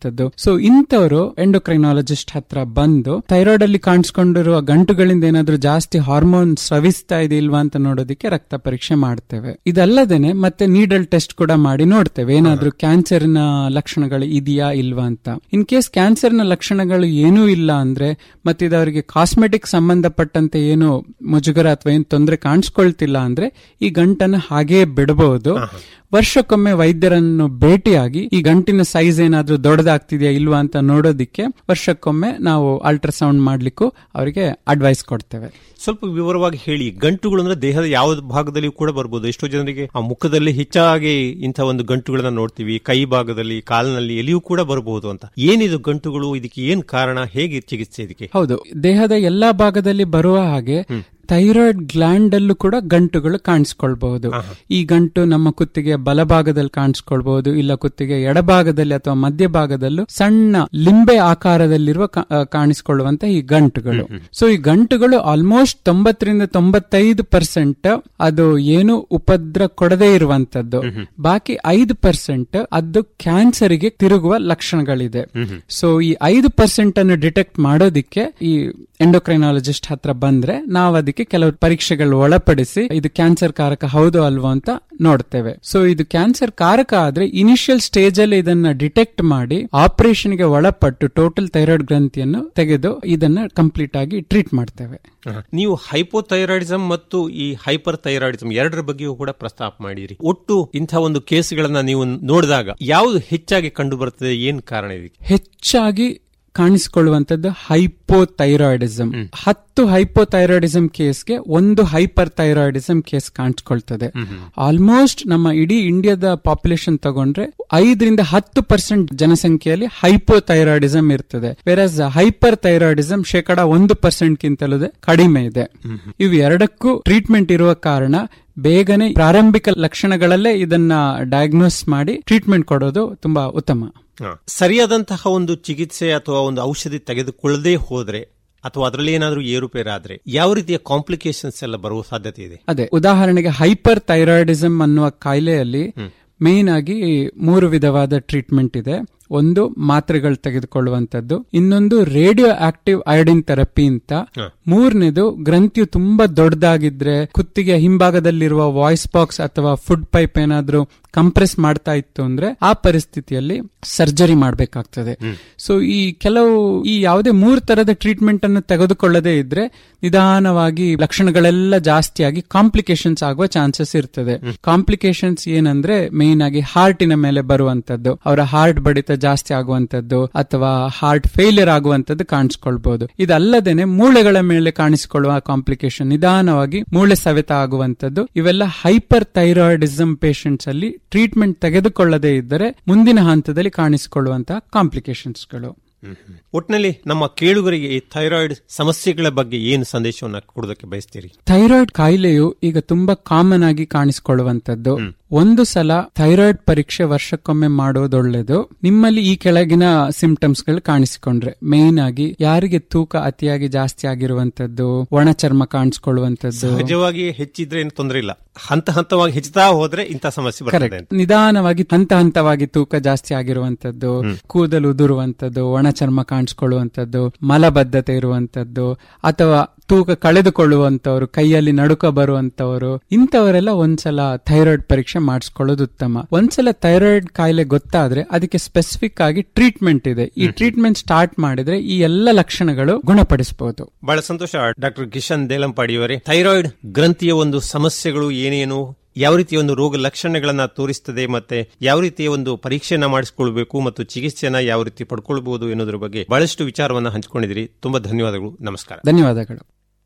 ಇರುವಂತದ್ದು ಸೊ ಇಂಥವರು ಎಂಡೋಕ್ರೈನಾಲಜಿಸ್ಟ್ ಹತ್ರ ಬಂದು ಥೈರಾಯ್ಡ್ ಅಲ್ಲಿ ಕಾಣಿಸ್ಕೊಂಡಿರುವ ಗಂಟುಗಳಿಂದ ಏನಾದ್ರೂ ಜಾಸ್ತಿ ಹಾರ್ಮೋನ್ ಸ್ರವಿಸ್ತಾ ಇದೆ ಇಲ್ವಾ ಅಂತ ನೋಡೋದಕ್ಕೆ ರಕ್ತ ಪರೀಕ್ಷೆ ಮಾಡ್ತೇವೆ ಇದಲ್ಲದೇನೆ ಮತ್ತೆ ನೀಡಲ್ ಟೆಸ್ಟ್ ಕೂಡ ಮಾಡಿ ನೋಡ್ತೇವೆ ಏನಾದ್ರೂ ಕ್ಯಾನ್ಸರ್ನ ಲಕ್ಷಣಗಳು ಇದೆಯಾ ಇಲ್ವಾ ಅಂತ ಇನ್ ಕೇಸ್ ಕ್ಯಾನ್ಸರ್ನ ಲಕ್ಷಣಗಳು ಏನೂ ಇಲ್ಲ ಅಂದ್ರೆ ಮತ್ತೆ ಇದು ಅವರಿಗೆ ಕಾಸ್ಮೆಟಿಕ್ ಸಂಬಂಧಪಟ್ಟಂತೆ ಏನು ಮುಜುಗರ ಅಥವಾ ಏನು ತೊಂದರೆ ಕಾಣಿಸ್ಕೊಳ್ತಿಲ್ಲ ಅಂದ್ರೆ ಈ ಗಂಟನ್ನು ಹಾಗೇ ಬಿಡಬಹುದು ವರ್ಷಕ್ಕೊಮ್ಮೆ ವೈದ್ಯರನ್ನು ಭೇಟಿಯಾಗಿ ಈ ಗಂಟಿನ ಸೈಜ್ ಏನಾದ್ರೂ ದೊಡ್ಡದಾಗ್ತಿದೆಯಾ ಇಲ್ವಾ ಅಂತ ನೋಡೋದಿಕ್ಕೆ ವರ್ಷಕ್ಕೊಮ್ಮೆ ನಾವು ಅಲ್ಟ್ರಾಸೌಂಡ್ ಮಾಡ್ಲಿಕ್ಕೂ ಅವರಿಗೆ ಅಡ್ವೈಸ್ ಕೊಡ್ತೇವೆ ಸ್ವಲ್ಪ ವಿವರವಾಗಿ ಹೇಳಿ ಗಂಟುಗಳು ಅಂದ್ರೆ ದೇಹದ ಯಾವ ಭಾಗದಲ್ಲಿ ಕೂಡ ಬರ್ಬೋದು ಎಷ್ಟೋ ಜನರಿಗೆ ಆ ಮುಖದಲ್ಲಿ ಹೆಚ್ಚಾಗಿ ಇಂಥ ಒಂದು ಗಂಟುಗಳನ್ನ ನೋಡ್ತೀವಿ ಕೈ ಭಾಗದಲ್ಲಿ ಕಾಲಿನಲ್ಲಿ ಎಲ್ಲಿಯೂ ಕೂಡ ಬರಬಹುದು ಅಂತ ಏನಿದು ಗಂಟುಗಳು ಇದಕ್ಕೆ ಏನ್ ಕಾರಣ ಹೇಗೆ ಚಿಕಿತ್ಸೆ ಇದಕ್ಕೆ ಹೌದು ದೇಹದ ಎಲ್ಲಾ ಭಾಗದಲ್ಲಿ ಬರುವ ಹಾಗೆ ಥೈರಾಯ್ಡ್ ಗ್ಲ್ಯಾಂಡ್ ಅಲ್ಲೂ ಕೂಡ ಗಂಟುಗಳು ಕಾಣಿಸ್ಕೊಳ್ಬಹುದು ಈ ಗಂಟು ನಮ್ಮ ಕುತ್ತಿಗೆಯ ಬಲಭಾಗದಲ್ಲಿ ಕಾಣಿಸ್ಕೊಳ್ಬಹುದು ಇಲ್ಲ ಕುತ್ತಿಗೆ ಎಡಭಾಗದಲ್ಲಿ ಅಥವಾ ಮಧ್ಯಭಾಗದಲ್ಲೂ ಸಣ್ಣ ಲಿಂಬೆ ಆಕಾರದಲ್ಲಿರುವ ಕಾ- ಆ, ಕಾಣಿಸ್ಕೊಳ್ಳುವಂತ ಈ ಗಂಟುಗಳು ಸೊ ಈ ಗಂಟುಗಳು ಆಲ್ಮೋಸ್ಟ್ ತೊಂಬತ್ತರಿಂದ ತೊಂಬತ್ತೈದು ಪರ್ಸೆಂಟ್ ಅದು ಏನು ಉಪದ್ರ ಕೊಡದೇ ಇರುವಂತದ್ದು ಬಾಕಿ ಐದು ಪರ್ಸೆಂಟ್ ಅದು ಕ್ಯಾನ್ಸರ್ಗೆ ತಿರುಗುವ ಲಕ್ಷಣಗಳಿದೆ ಸೊ ಈ ಐದು ಪರ್ಸೆಂಟ್ ಅನ್ನು ಡಿಟೆಕ್ಟ್ ಮಾಡೋದಿಕ್ಕೆ ಈ ಎಂಡೋಕ್ರೈನಾಲಜಿಸ್ಟ್ ಹತ್ರ ಬಂದ್ರೆ ನಾವು ಅದಕ್ಕೆ ಕೆಲವು ಪರೀಕ್ಷೆಗಳು ಒಳಪಡಿಸಿ ಇದು ಕ್ಯಾನ್ಸರ್ ಕಾರಕ ಹೌದು ಅಲ್ವೋ ಅಂತ ನೋಡ್ತೇವೆ ಸೊ ಇದು ಕ್ಯಾನ್ಸರ್ ಕಾರಕ ಆದ್ರೆ ಇನಿಷಿಯಲ್ ಸ್ಟೇಜ್ ಅಲ್ಲಿ ಇದನ್ನ ಡಿಟೆಕ್ಟ್ ಮಾಡಿ ಆಪರೇಷನ್ ಗೆ ಒಳಪಟ್ಟು ಟೋಟಲ್ ಥೈರಾಯ್ಡ್ ಗ್ರಂಥಿಯನ್ನು ತೆಗೆದು ಇದನ್ನ ಕಂಪ್ಲೀಟ್ ಆಗಿ ಟ್ರೀಟ್ ಮಾಡ್ತೇವೆ ನೀವು ಹೈಪೋಥೈರಾಯ್ಡಿಸಮ್ ಮತ್ತು ಈ ಹೈಪರ್ ಥೈರಾಯ್ಡಿಸಮ್ ಎರಡರ ಬಗ್ಗೆಯೂ ಕೂಡ ಪ್ರಸ್ತಾಪ ಮಾಡಿರಿ ಒಟ್ಟು ಇಂಥ ಒಂದು ಕೇಸ್ಗಳನ್ನ ನೀವು ನೋಡಿದಾಗ ಯಾವುದು ಹೆಚ್ಚಾಗಿ ಕಂಡು ಬರ್ತದೆ ಏನ್ ಕಾರಣ ಇದಕ್ಕೆ ಹೆಚ್ಚಾಗಿ ಕಾಣಿಸಿಕೊಳ್ಳುವಂತದ್ದು ಹೈಪೋಥೈರಾಯ್ಡಿಸಮ್ ಹತ್ತು ಹೈಪೋಥೈರಾಯ್ಡಿಸಮ್ ಕೇಸ್ಗೆ ಒಂದು ಹೈಪರ್ ಥೈರಾಯ್ಡಿಸಮ್ ಕೇಸ್ ಕಾಣಿಸ್ಕೊಳ್ತದೆ ಆಲ್ಮೋಸ್ಟ್ ನಮ್ಮ ಇಡೀ ಇಂಡಿಯಾದ ಪಾಪ್ಯುಲೇಷನ್ ತಗೊಂಡ್ರೆ ಐದರಿಂದ ಹತ್ತು ಪರ್ಸೆಂಟ್ ಜನಸಂಖ್ಯೆಯಲ್ಲಿ ಹೈಪೋಥೈರಾಯ್ಡಿಸಮ್ ಇರ್ತದೆ ವೆರಸ್ ಹೈಪರ್ ಥೈರಾಯ್ಡಿಸಮ್ ಶೇಕಡ ಒಂದು ಪರ್ಸೆಂಟ್ ಗಿಂತಲೂ ಕಡಿಮೆ ಇದೆ ಇವು ಎರಡಕ್ಕೂ ಟ್ರೀಟ್ಮೆಂಟ್ ಇರುವ ಕಾರಣ ಬೇಗನೆ ಪ್ರಾರಂಭಿಕ ಲಕ್ಷಣಗಳಲ್ಲೇ ಇದನ್ನ ಡಯಾಗ್ನೋಸ್ ಮಾಡಿ ಟ್ರೀಟ್ಮೆಂಟ್ ಕೊಡೋದು ತುಂಬಾ ಉತ್ತಮ ಹ. ಸರಿಯಾದಂತಹ ಒಂದು ಚಿಕಿತ್ಸೆ ಅಥವಾ ಒಂದು ಔಷಧಿ ತೆಗೆದುಕೊಳ್ಳದೆ ಹೋದ್ರೆ ಅಥವಾ ಅದರಲ್ಲಿ ಏನಾದರೂ ಏರುಪೇರಾದ್ರೆ ಯಾವ ರೀತಿಯ ಕಾಂಪ್ಲಿಕೇಶನ್ಸ್ ಎಲ್ಲ ಬರುವ ಸಾಧ್ಯತೆ ಇದೆ ಅದೇ ಉದಾಹರಣೆಗೆ ಹೈಪರ್ ಥೈರಾಯ್ಡಿಸಮ್ ಅನ್ನುವ ಕಾಯಿಲೆಯಲ್ಲಿ ಮೇನ್ ಆಗಿ ಮೂರು ವಿಧವಾದ ಟ್ರೀಟ್ಮೆಂಟ್ ಇದೆ ಒಂದು ಮಾತ್ರೆಗಳು ತೆಗೆದುಕೊಳ್ಳುವಂತದ್ದು ಇನ್ನೊಂದು ರೇಡಿಯೋ ಆಕ್ಟಿವ್ ಐಡಿನ್ ಥೆರಪಿ ಅಂತ ಮೂರನೇದು ಗ್ರಂಥಿಯು ತುಂಬಾ ದೊಡ್ಡದಾಗಿದ್ರೆ ಕುತ್ತಿಗೆ ಹಿಂಭಾಗದಲ್ಲಿರುವ ವಾಯ್ಸ್ ಬಾಕ್ಸ್ ಅಥವಾ ಫುಡ್ ಪೈಪ್ ಏನಾದ್ರೂ ಕಂಪ್ರೆಸ್ ಮಾಡ್ತಾ ಇತ್ತು ಅಂದ್ರೆ ಆ ಪರಿಸ್ಥಿತಿಯಲ್ಲಿ ಸರ್ಜರಿ ಮಾಡಬೇಕಾಗ್ತದೆ ಸೊ ಈ ಕೆಲವು ಈ ಯಾವುದೇ ಮೂರು ತರದ ಟ್ರೀಟ್ಮೆಂಟ್ ಅನ್ನು ತೆಗೆದುಕೊಳ್ಳದೆ ಇದ್ರೆ ನಿಧಾನವಾಗಿ ಲಕ್ಷಣಗಳೆಲ್ಲ ಜಾಸ್ತಿಯಾಗಿ ಕಾಂಪ್ಲಿಕೇಶನ್ಸ್ ಆಗುವ ಚಾನ್ಸಸ್ ಇರ್ತದೆ ಕಾಂಪ್ಲಿಕೇಶನ್ಸ್ ಏನಂದ್ರೆ ಮೇನ್ ಆಗಿ ಹಾರ್ಟಿನ ಮೇಲೆ ಬರುವಂತದ್ದು ಅವರ ಹಾರ್ಟ್ ಬಡಿತ ಜಾಸ್ತಿ ಆಗುವಂತದ್ದು ಅಥವಾ ಹಾರ್ಟ್ ಫೇಲಿಯರ್ ಆಗುವಂತದ್ದು ಕಾಣಿಸ್ಕೊಳ್ಬಹುದು ಇದಲ್ಲದೇನೆ ಮೂಳೆಗಳ ಮೇಲೆ ಕಾಣಿಸಿಕೊಳ್ಳುವ ಕಾಂಪ್ಲಿಕೇಶನ್ ನಿಧಾನವಾಗಿ ಮೂಳೆ ಸವೆತ ಆಗುವಂತದ್ದು ಇವೆಲ್ಲ ಹೈಪರ್ ಥೈರಾಯ್ಡಿಸಮ್ ಪೇಷಂಟ್ಸ್ ಅಲ್ಲಿ ಟ್ರೀಟ್ಮೆಂಟ್ ತೆಗೆದುಕೊಳ್ಳದೇ ಇದ್ದರೆ ಮುಂದಿನ ಹಂತದಲ್ಲಿ ಕಾಣಿಸಿಕೊಳ್ಳುವಂತಹ ಕಾಂಪ್ಲಿಕೇಶನ್ಸ್ಗಳು ಒಟ್ಟಿನಲ್ಲಿ ನಮ್ಮ ಕೇಳುಗರಿಗೆ ಈ ಥೈರಾಯ್ಡ್ ಸಮಸ್ಯೆಗಳ ಬಗ್ಗೆ ಏನು ಸಂದೇಶವನ್ನ ಕೊಡೋದಕ್ಕೆ ಬಯಸ್ತೀರಿ ಥೈರಾಯ್ಡ್ ಕಾಯಿಲೆಯು ಈಗ ತುಂಬಾ ಕಾಮನ್ ಆಗಿ ಕಾಣಿಸಿಕೊಳ್ಳುವಂತದ್ದು ಒಂದು ಸಲ ಥೈರಾಯ್ಡ್ ಪರೀಕ್ಷೆ ವರ್ಷಕ್ಕೊಮ್ಮೆ ಮಾಡೋದು ಒಳ್ಳೇದು ನಿಮ್ಮಲ್ಲಿ ಈ ಕೆಳಗಿನ ಸಿಂಪ್ಟಮ್ಸ್ ಗಳು ಕಾಣಿಸಿಕೊಂಡ್ರೆ ಮೇನ್ ಆಗಿ ಯಾರಿಗೆ ತೂಕ ಅತಿಯಾಗಿ ಜಾಸ್ತಿ ಆಗಿರುವಂತದ್ದು ಒಣ ಚರ್ಮ ಕಾಣಿಸ್ಕೊಳ್ಳುವಂತದ್ದು ಸಹಜವಾಗಿ ಹೆಚ್ಚಿದ್ರೆ ಏನು ತೊಂದರೆ ಇಲ್ಲ ಹಂತ ಹಂತವಾಗಿ ಹೆಚ್ಚುತ್ತಾ ಹೋದ್ರೆ ಇಂಥ ಸಮಸ್ಯೆ ಬರ್ತದೆ ಕರೆಕ್ಟ್ ಅಂತ ನಿಧಾನವಾಗಿ ಹಂತ ಹಂತವಾಗಿ ತೂಕ ಜಾಸ್ತಿ ಆಗಿರುವಂತದ್ದು ಕೂದಲು ಉದುರುವಂತದ್ದು ಒಣ ಚರ್ಮ ಕಾಣಿಸ್ಕೊಳ್ಳುವಂತದ್ದು ಮಲಬದ್ಧತೆ ಇರುವಂತದ್ದು ಅಥವಾ ತೂಕ ಕಳೆದುಕೊಳ್ಳುವಂತವರು ಕೈಯಲ್ಲಿ ನಡುಕ ಬರುವಂತವರು ಇಂಥವರೆಲ್ಲ ಒಂದ್ಸಲ ಥೈರಾಯ್ಡ್ ಪರೀಕ್ಷೆ ಮಾಡಿಸ್ಕೊಳ್ಳೋದು ಉತ್ತಮ ಒಂದ್ಸಲ ಥೈರಾಯ್ಡ್ ಕಾಯಿಲೆ ಗೊತ್ತಾದ್ರೆ ಅದಕ್ಕೆ ಸ್ಪೆಸಿಫಿಕ್ ಆಗಿ ಟ್ರೀಟ್ಮೆಂಟ್ ಇದೆ ಈ ಟ್ರೀಟ್ಮೆಂಟ್ ಸ್ಟಾರ್ಟ್ ಮಾಡಿದ್ರೆ ಈ ಎಲ್ಲ ಲಕ್ಷಣಗಳು ಗುಣಪಡಿಸಬಹುದು ಬಹಳ ಸಂತೋಷ ಡಾಕ್ಟರ್ ಕಿಶನ್ ದೇಲಂಪಾಡಿಯವರೇ ಥೈರಾಯ್ಡ್ ಗ್ರಂಥಿಯ ಒಂದು ಸಮಸ್ಯೆಗಳು ಏನೇನು ಯಾವ ರೀತಿಯ ಒಂದು ರೋಗ ಲಕ್ಷಣಗಳನ್ನ ತೋರಿಸ್ತದೆ ಮತ್ತೆ ಯಾವ ರೀತಿಯ ಒಂದು ಪರೀಕ್ಷೆಯನ್ನ ಮಾಡಿಸಿಕೊಳ್ಬೇಕು ಮತ್ತು ಚಿಕಿತ್ಸೆಯನ್ನ ಯಾವ ರೀತಿ ಪಡ್ಕೊಳ್ಬಹುದು ಎನ್ನುವುದರ ಬಗ್ಗೆ ಬಹಳಷ್ಟು ವಿಚಾರವನ್ನ ಹಂಚಿಕೊಂಡಿದ್ದೀರಿ ತುಂಬಾ ಧನ್ಯವಾದಗಳು ನಮಸ್ಕಾರ ಧನ್ಯವಾದಗಳು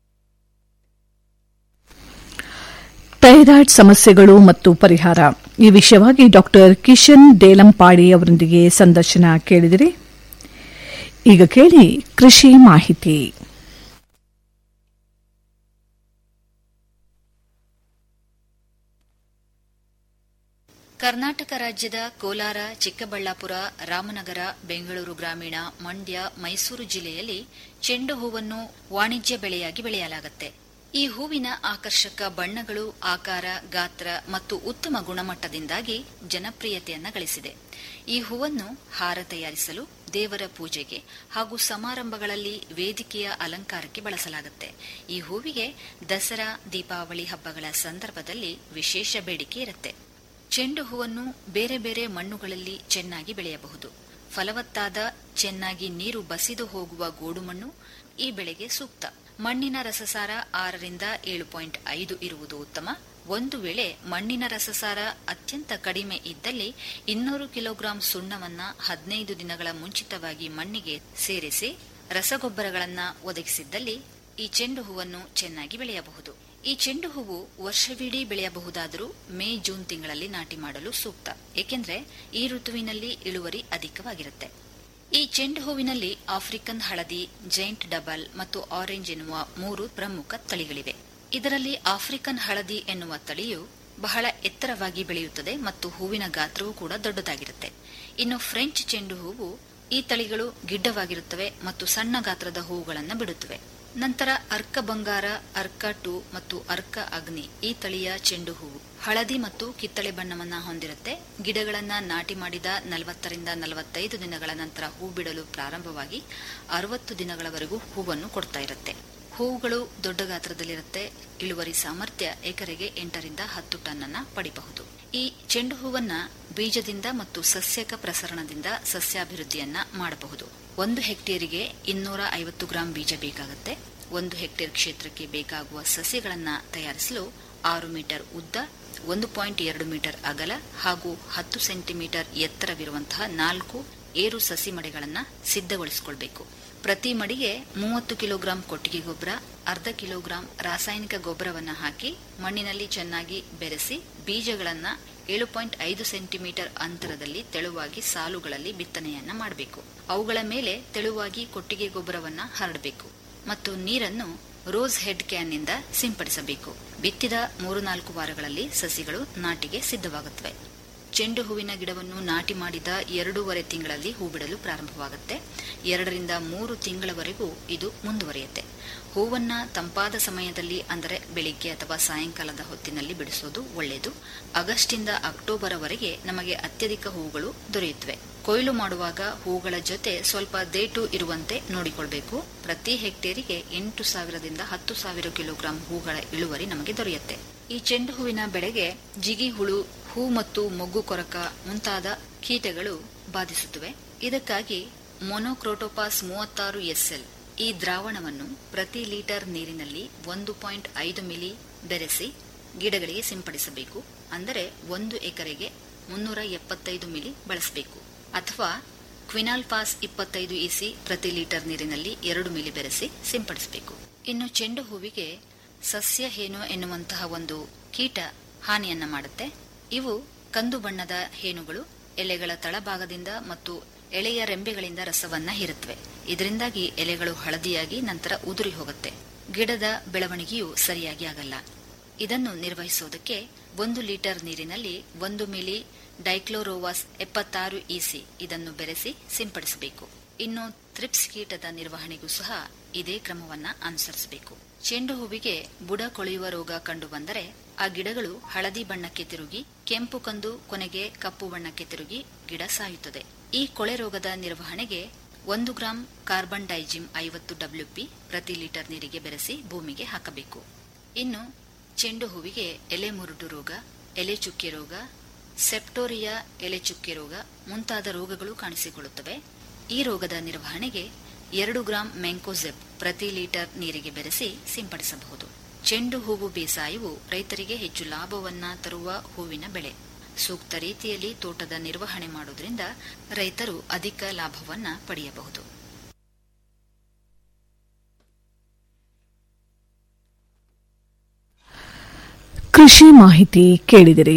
ಥೈರಾಯ್ಡ್ ಸಮಸ್ಯೆಗಳು ಮತ್ತು ಪರಿಹಾರ ಈ ವಿಷಯವಾಗಿ ಡಾಕ್ಟರ್ ಕಿಶನ್ ದೇಲಂಪಾಡಿ ಅವರೊಂದಿಗೆ ಸಂದರ್ಶನ ಕೇಳಿದಿರಿ ಈಗ ಕೇಳಿ ಕೃಷಿ ಮಾಹಿತಿ ಕರ್ನಾಟಕ ರಾಜ್ಯದ ಕೋಲಾರ ಚಿಕ್ಕಬಳ್ಳಾಪುರ ರಾಮನಗರ ಬೆಂಗಳೂರು ಗ್ರಾಮೀಣ ಮಂಡ್ಯ ಮೈಸೂರು ಜಿಲ್ಲೆಯಲ್ಲಿ ಚೆಂಡು ಹೂವನ್ನು ವಾಣಿಜ್ಯ ಬೆಳೆಯಾಗಿ ಬೆಳೆಯಲಾಗುತ್ತೆ ಈ ಹೂವಿನ ಆಕರ್ಷಕ ಬಣ್ಣಗಳು ಆಕಾರ ಗಾತ್ರ ಮತ್ತು ಉತ್ತಮ ಗುಣಮಟ್ಟದಿಂದಾಗಿ ಜನಪ್ರಿಯತೆಯನ್ನ ಗಳಿಸಿದೆ ಈ ಹೂವನ್ನು ಹಾರ ತಯಾರಿಸಲು ದೇವರ ಪೂಜೆಗೆ ಹಾಗೂ ಸಮಾರಂಭಗಳಲ್ಲಿ ವೇದಿಕೆಯ ಅಲಂಕಾರಕ್ಕೆ ಬಳಸಲಾಗುತ್ತೆ ಈ ಹೂವಿಗೆ ದಸರಾ ದೀಪಾವಳಿ ಹಬ್ಬಗಳ ಸಂದರ್ಭದಲ್ಲಿ ವಿಶೇಷ ಬೇಡಿಕೆ ಇರುತ್ತೆ ಚೆಂಡು ಹೂವನ್ನು ಬೇರೆ ಬೇರೆ ಮಣ್ಣುಗಳಲ್ಲಿ ಚೆನ್ನಾಗಿ ಬೆಳೆಯಬಹುದು ಫಲವತ್ತಾದ ಚೆನ್ನಾಗಿ ನೀರು ಬಸಿದು ಹೋಗುವ ಗೋಡುಮಣ್ಣು ಈ ಬೆಳೆಗೆ ಸೂಕ್ತ ಮಣ್ಣಿನ ರಸಸಾರ ಆರರಿಂದ ಏಳು ಪಾಯಿಂಟ್ ಐದು ಇರುವುದು ಉತ್ತಮ ಒಂದು ವೇಳೆ ಮಣ್ಣಿನ ರಸಸಾರ ಅತ್ಯಂತ ಕಡಿಮೆ ಇದ್ದಲ್ಲಿ ಇನ್ನೂರು ಕಿಲೋಗ್ರಾಂ ಸುಣ್ಣವನ್ನ ಹದಿನೈದು ದಿನಗಳ ಮುಂಚಿತವಾಗಿ ಮಣ್ಣಿಗೆ ಸೇರಿಸಿ ರಸಗೊಬ್ಬರಗಳನ್ನ ಒದಗಿಸಿದ್ದಲ್ಲಿ ಈ ಚೆಂಡು ಹೂವನ್ನು ಚೆನ್ನಾಗಿ ಬೆಳೆಯಬಹುದು ಈ ಚೆಂಡು ಹೂವು ವರ್ಷವಿಡೀ ಬೆಳೆಯಬಹುದಾದರೂ ಮೇ ಜೂನ್ ತಿಂಗಳಲ್ಲಿ ನಾಟಿ ಮಾಡಲು ಸೂಕ್ತ ಏಕೆಂದ್ರೆ ಈ ಋತುವಿನಲ್ಲಿ ಇಳುವರಿ ಅಧಿಕವಾಗಿರುತ್ತೆ ಈ ಚೆಂಡು ಹೂವಿನಲ್ಲಿ ಆಫ್ರಿಕನ್ ಹಳದಿ ಜೈಂಟ್ ಡಬಲ್ ಮತ್ತು ಆರೆಂಜ್ ಎನ್ನುವ ಮೂರು ಪ್ರಮುಖ ತಳಿಗಳಿವೆ ಇದರಲ್ಲಿ ಆಫ್ರಿಕನ್ ಹಳದಿ ಎನ್ನುವ ತಳಿಯು ಬಹಳ ಎತ್ತರವಾಗಿ ಬೆಳೆಯುತ್ತದೆ ಮತ್ತು ಹೂವಿನ ಗಾತ್ರವೂ ಕೂಡ ದೊಡ್ಡದಾಗಿರುತ್ತೆ ಇನ್ನು ಫ್ರೆಂಚ್ ಚೆಂಡು ಹೂವು ಈ ತಳಿಗಳು ಗಿಡ್ಡವಾಗಿರುತ್ತವೆ ಮತ್ತು ಸಣ್ಣ ಗಾತ್ರದ ಹೂಗಳನ್ನು ಬಿಡುತ್ತವೆ ನಂತರ ಅರ್ಕ ಬಂಗಾರ ಅರ್ಕ ಟು ಮತ್ತು ಅರ್ಕ ಅಗ್ನಿ ಈ ತಳಿಯ ಚೆಂಡು ಹೂವು ಹಳದಿ ಮತ್ತು ಕಿತ್ತಳೆ ಬಣ್ಣವನ್ನ ಹೊಂದಿರುತ್ತೆ ಗಿಡಗಳನ್ನ ನಾಟಿ ಮಾಡಿದ ನಲವತ್ತರಿಂದ ನಲವತ್ತೈದು ದಿನಗಳ ನಂತರ ಹೂ ಬಿಡಲು ಪ್ರಾರಂಭವಾಗಿ ಅರವತ್ತು ದಿನಗಳವರೆಗೂ ಹೂವನ್ನು ಕೊಡ್ತಾ ಇರುತ್ತೆ ಹೂವುಗಳು ದೊಡ್ಡ ಗಾತ್ರದಲ್ಲಿರುತ್ತೆ ಇಳುವರಿ ಸಾಮರ್ಥ್ಯ ಎಕರೆಗೆ ಎಂಟರಿಂದ ಹತ್ತು ಟನ್ ಅನ್ನ ಪಡಿಬಹುದು ಈ ಚೆಂಡು ಹೂವನ್ನ ಬೀಜದಿಂದ ಮತ್ತು ಸಸ್ಯಕ ಪ್ರಸರಣದಿಂದ ಸಸ್ಯಾಭಿವೃದ್ಧಿಯನ್ನ ಮಾಡಬಹುದು ಒಂದು ಹೆಕ್ಟೇರಿಗೆ ಇನ್ನೂರ ಐವತ್ತು ಗ್ರಾಂ ಬೀಜ ಬೇಕಾಗುತ್ತೆ ಒಂದು ಹೆಕ್ಟೇರ್ ಕ್ಷೇತ್ರಕ್ಕೆ ಬೇಕಾಗುವ ಸಸ್ಯಗಳನ್ನ ತಯಾರಿಸಲು ಆರು ಮೀಟರ್ ಉದ್ದ ಒಂದು ಪಾಯಿಂಟ್ ಎರಡು ಮೀಟರ್ ಅಗಲ ಹಾಗೂ ಹತ್ತು ಸೆಂಟಿಮೀಟರ್ ಎತ್ತರವಿರುವಂತಹ ನಾಲ್ಕು ಏರು ಸಸಿ ಮಡಿಗಳನ್ನ ಸಿದ್ಧಗೊಳಿಸಿಕೊಳ್ಬೇಕು ಪ್ರತಿ ಮಡಿಗೆ ಮೂವತ್ತು ಕಿಲೋಗ್ರಾಂ ಕೊಟ್ಟಿಗೆ ಗೊಬ್ಬರ ಅರ್ಧ ಕಿಲೋಗ್ರಾಂ ರಾಸಾಯನಿಕ ಗೊಬ್ಬರವನ್ನ ಹಾಕಿ ಮಣ್ಣಿನಲ್ಲಿ ಚೆನ್ನಾಗಿ ಬೆರೆಸಿ ಬೀಜಗಳನ್ನ ಏಳು ಪಾಯಿಂಟ್ ಐದು ಸೆಂಟಿಮೀಟರ್ ಅಂತರದಲ್ಲಿ ತೆಳುವಾಗಿ ಸಾಲುಗಳಲ್ಲಿ ಬಿತ್ತನೆಯನ್ನ ಮಾಡಬೇಕು ಅವುಗಳ ಮೇಲೆ ತೆಳುವಾಗಿ ಕೊಟ್ಟಿಗೆ ಗೊಬ್ಬರವನ್ನ ಹರಡಬೇಕು ಮತ್ತು ನೀರನ್ನು ರೋಸ್ ಹೆಡ್ ಕ್ಯಾನ್ನಿಂದ ಸಿಂಪಡಿಸಬೇಕು ಬಿತ್ತಿದ ಮೂರು ನಾಲ್ಕು ವಾರಗಳಲ್ಲಿ ಸಸಿಗಳು ನಾಟಿಗೆ ಸಿದ್ಧವಾಗುತ್ತವೆ ಚೆಂಡು ಹೂವಿನ ಗಿಡವನ್ನು ನಾಟಿ ಮಾಡಿದ ಎರಡೂವರೆ ತಿಂಗಳಲ್ಲಿ ಹೂ ಬಿಡಲು ಪ್ರಾರಂಭವಾಗುತ್ತೆ ಎರಡರಿಂದ ಮೂರು ತಿಂಗಳವರೆಗೂ ಇದು ಮುಂದುವರಿಯುತ್ತೆ ಹೂವನ್ನ ತಂಪಾದ ಸಮಯದಲ್ಲಿ ಅಂದರೆ ಬೆಳಿಗ್ಗೆ ಅಥವಾ ಸಾಯಂಕಾಲದ ಹೊತ್ತಿನಲ್ಲಿ ಬಿಡಿಸೋದು ಒಳ್ಳೆಯದು ಆಗಸ್ಟಿಂದ ಅಕ್ಟೋಬರ್ವರೆಗೆ ನಮಗೆ ಅತ್ಯಧಿಕ ಹೂಗಳು ದೊರೆಯುತ್ತವೆ ಕೊಯ್ಲು ಮಾಡುವಾಗ ಹೂಗಳ ಜೊತೆ ಸ್ವಲ್ಪ ದೇಟು ಇರುವಂತೆ ನೋಡಿಕೊಳ್ಬೇಕು ಪ್ರತಿ ಹೆಕ್ಟೇರಿಗೆ ಎಂಟು ಸಾವಿರದಿಂದ ಹತ್ತು ಸಾವಿರ ಕಿಲೋಗ್ರಾಂ ಹೂಗಳ ಇಳುವರಿ ನಮಗೆ ದೊರೆಯುತ್ತೆ ಈ ಚೆಂಡು ಹೂವಿನ ಬೆಳೆಗೆ ಜಿಗಿ ಹುಳು ಹೂ ಮತ್ತು ಮೊಗ್ಗು ಕೊರಕ ಮುಂತಾದ ಕೀಟಗಳು ಬಾಧಿಸುತ್ತವೆ ಇದಕ್ಕಾಗಿ ಮೊನೋಕ್ರೋಟೋಪಾಸ್ ಮೂವತ್ತಾರು ಎಸ್ಎಲ್ ಈ ದ್ರಾವಣವನ್ನು ಪ್ರತಿ ಲೀಟರ್ ನೀರಿನಲ್ಲಿ ಒಂದು ಪಾಯಿಂಟ್ ಐದು ಮಿಲಿ ಬೆರೆಸಿ ಗಿಡಗಳಿಗೆ ಸಿಂಪಡಿಸಬೇಕು ಅಂದರೆ ಒಂದು ಎಕರೆಗೆ ಮುನ್ನೂರ ಎಪ್ಪತ್ತೈದು ಮಿಲಿ ಬಳಸಬೇಕು ಅಥವಾ ಕ್ವಿನಾಲ್ ಪಾಸ್ ಇಪ್ಪತ್ತೈದು ಇಸಿ ಪ್ರತಿ ಲೀಟರ್ ನೀರಿನಲ್ಲಿ ಎರಡು ಮಿಲಿ ಬೆರೆಸಿ ಸಿಂಪಡಿಸಬೇಕು ಇನ್ನು ಚೆಂಡು ಹೂವಿಗೆ ಸಸ್ಯ ಹೇನು ಎನ್ನುವಂತಹ ಒಂದು ಕೀಟ ಹಾನಿಯನ್ನ ಮಾಡುತ್ತೆ ಇವು ಕಂದು ಬಣ್ಣದ ಹೇನುಗಳು ಎಲೆಗಳ ತಳಭಾಗದಿಂದ ಮತ್ತು ಎಳೆಯ ರೆಂಬೆಗಳಿಂದ ರಸವನ್ನ ಹೀರುತ್ತವೆ ಇದರಿಂದಾಗಿ ಎಲೆಗಳು ಹಳದಿಯಾಗಿ ನಂತರ ಉದುರಿ ಹೋಗುತ್ತೆ ಗಿಡದ ಬೆಳವಣಿಗೆಯು ಸರಿಯಾಗಿ ಆಗಲ್ಲ ಇದನ್ನು ನಿರ್ವಹಿಸುವುದಕ್ಕೆ ಒಂದು ಲೀಟರ್ ನೀರಿನಲ್ಲಿ ಒಂದು ಮಿಲಿ ಡೈಕ್ಲೋರೋವಾಸ್ ಎಪ್ಪತ್ತಾರು ಇಸಿ ಇದನ್ನು ಬೆರೆಸಿ ಸಿಂಪಡಿಸಬೇಕು ಇನ್ನು ಥ್ರಿಪ್ಸ್ ಕೀಟದ ನಿರ್ವಹಣೆಗೂ ಸಹ ಇದೇ ಕ್ರಮವನ್ನ ಅನುಸರಿಸಬೇಕು ಚೆಂಡು ಹೂವಿಗೆ ಬುಡ ಕೊಳೆಯುವ ರೋಗ ಕಂಡುಬಂದರೆ ಆ ಗಿಡಗಳು ಹಳದಿ ಬಣ್ಣಕ್ಕೆ ತಿರುಗಿ ಕೆಂಪು ಕಂದು ಕೊನೆಗೆ ಕಪ್ಪು ಬಣ್ಣಕ್ಕೆ ತಿರುಗಿ ಗಿಡ ಸಾಯುತ್ತದೆ ಈ ಕೊಳೆ ರೋಗದ ನಿರ್ವಹಣೆಗೆ ಒಂದು ಗ್ರಾಂ ಕಾರ್ಬನ್ ಡೈಜಿಮ್ ಐವತ್ತು ಡಬ್ಲ್ಯೂಪಿ ಪ್ರತಿ ಲೀಟರ್ ನೀರಿಗೆ ಬೆರೆಸಿ ಭೂಮಿಗೆ ಹಾಕಬೇಕು ಇನ್ನು ಚೆಂಡು ಹೂವಿಗೆ ಎಲೆ ಮುರುಡು ರೋಗ ಎಲೆ ಚುಕ್ಕೆ ರೋಗ ಸೆಪ್ಟೋರಿಯಾ ಎಲೆ ಚುಕ್ಕೆ ರೋಗ ಮುಂತಾದ ರೋಗಗಳು ಕಾಣಿಸಿಕೊಳ್ಳುತ್ತವೆ ಈ ರೋಗದ ನಿರ್ವಹಣೆಗೆ ಎರಡು ಗ್ರಾಂ ಮೆಂಕೋಸೆಪ್ ಪ್ರತಿ ಲೀಟರ್ ನೀರಿಗೆ ಬೆರೆಸಿ ಸಿಂಪಡಿಸಬಹುದು ಚೆಂಡು ಹೂವು ಬೇಸಾಯವು ರೈತರಿಗೆ ಹೆಚ್ಚು ಲಾಭವನ್ನ ತರುವ ಹೂವಿನ ಬೆಳೆ ಸೂಕ್ತ ರೀತಿಯಲ್ಲಿ ತೋಟದ ನಿರ್ವಹಣೆ ಮಾಡುವುದರಿಂದ ರೈತರು ಅಧಿಕ ಲಾಭವನ್ನ ಪಡೆಯಬಹುದು ಕೃಷಿ ಮಾಹಿತಿ ಕೇಳಿದಿರಿ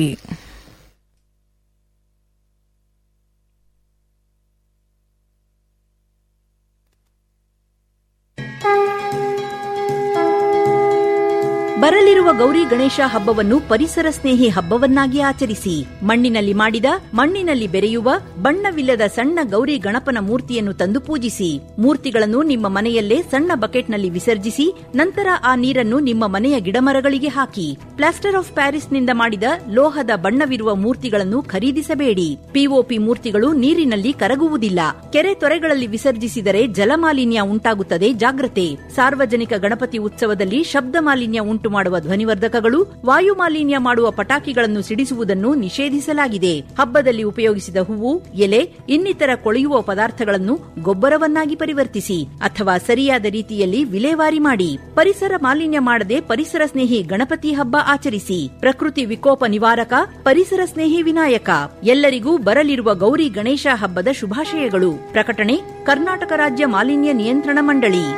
ಬರಲಿರುವ ಗೌರಿ ಗಣೇಶ ಹಬ್ಬವನ್ನು ಪರಿಸರ ಸ್ನೇಹಿ ಹಬ್ಬವನ್ನಾಗಿ ಆಚರಿಸಿ ಮಣ್ಣಿನಲ್ಲಿ ಮಾಡಿದ ಮಣ್ಣಿನಲ್ಲಿ ಬೆರೆಯುವ ಬಣ್ಣವಿಲ್ಲದ ಸಣ್ಣ ಗೌರಿ ಗಣಪನ ಮೂರ್ತಿಯನ್ನು ತಂದು ಪೂಜಿಸಿ ಮೂರ್ತಿಗಳನ್ನು ನಿಮ್ಮ ಮನೆಯಲ್ಲೇ ಸಣ್ಣ ಬಕೆಟ್ನಲ್ಲಿ ವಿಸರ್ಜಿಸಿ ನಂತರ ಆ ನೀರನ್ನು ನಿಮ್ಮ ಮನೆಯ ಗಿಡಮರಗಳಿಗೆ ಹಾಕಿ ಪ್ಲಾಸ್ಟರ್ ಆಫ್ ಪ್ಯಾರಿಸ್ನಿಂದ ಮಾಡಿದ ಲೋಹದ ಬಣ್ಣವಿರುವ ಮೂರ್ತಿಗಳನ್ನು ಖರೀದಿಸಬೇಡಿ ಪಿಒಪಿ ಮೂರ್ತಿಗಳು ನೀರಿನಲ್ಲಿ ಕರಗುವುದಿಲ್ಲ ಕೆರೆ ತೊರೆಗಳಲ್ಲಿ ವಿಸರ್ಜಿಸಿದರೆ ಜಲಮಾಲಿನ್ಯ ಉಂಟಾಗುತ್ತದೆ ಜಾಗ್ರತೆ ಸಾರ್ವಜನಿಕ ಗಣಪತಿ ಉತ್ಸವದಲ್ಲಿ ಶಬ್ದ ಮಾಲಿನ್ಯ ಉಂಟು ಮಾಡುವ ಧ್ವನಿವರ್ಧಕಗಳು ವಾಯು ಮಾಲಿನ್ಯ ಮಾಡುವ ಪಟಾಕಿಗಳನ್ನು ಸಿಡಿಸುವುದನ್ನು ನಿಷೇಧಿಸಲಾಗಿದೆ ಹಬ್ಬದಲ್ಲಿ ಉಪಯೋಗಿಸಿದ ಹೂವು ಎಲೆ ಇನ್ನಿತರ ಕೊಳೆಯುವ ಪದಾರ್ಥಗಳನ್ನು ಗೊಬ್ಬರವನ್ನಾಗಿ ಪರಿವರ್ತಿಸಿ ಅಥವಾ ಸರಿಯಾದ ರೀತಿಯಲ್ಲಿ ವಿಲೇವಾರಿ ಮಾಡಿ ಪರಿಸರ ಮಾಲಿನ್ಯ ಮಾಡದೆ ಪರಿಸರ ಸ್ನೇಹಿ ಗಣಪತಿ ಹಬ್ಬ ಆಚರಿಸಿ ಪ್ರಕೃತಿ ವಿಕೋಪ ನಿವಾರಕ ಪರಿಸರ ಸ್ನೇಹಿ ವಿನಾಯಕ ಎಲ್ಲರಿಗೂ ಬರಲಿರುವ ಗೌರಿ ಗಣೇಶ ಹಬ್ಬದ ಶುಭಾಶಯಗಳು ಪ್ರಕಟಣೆ ಕರ್ನಾಟಕ ರಾಜ್ಯ ಮಾಲಿನ್ಯ ನಿಯಂತ್ರಣ ಮಂಡಳಿ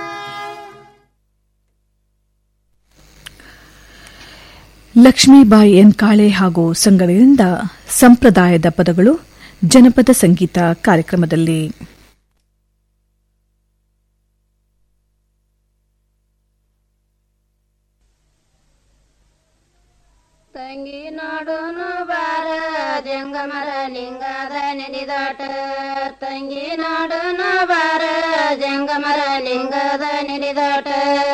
ಲಕ್ಷ್ಮೀಬಾಯಿ ಎನ್ ಕಾಳೆ ಹಾಗೂ ಸಂಗಡದಿಂದ ಸಂಪ್ರದಾಯದ ಪದಗಳು ಜನಪದ ಸಂಗೀತ ಕಾರ್ಯಕ್ರಮದಲ್ಲಿ ತಂಗಿ ನೋಡುನು ಬಾರ ಜಂಗಮರ ಲಿಂಗದ ನಿಲಿದಾಟ ತಂಗಿ ನೋಡುನು ಬಾರ ಜಂಗಮರ ಲಿಂಗದ ನಿಲಿದಾಟ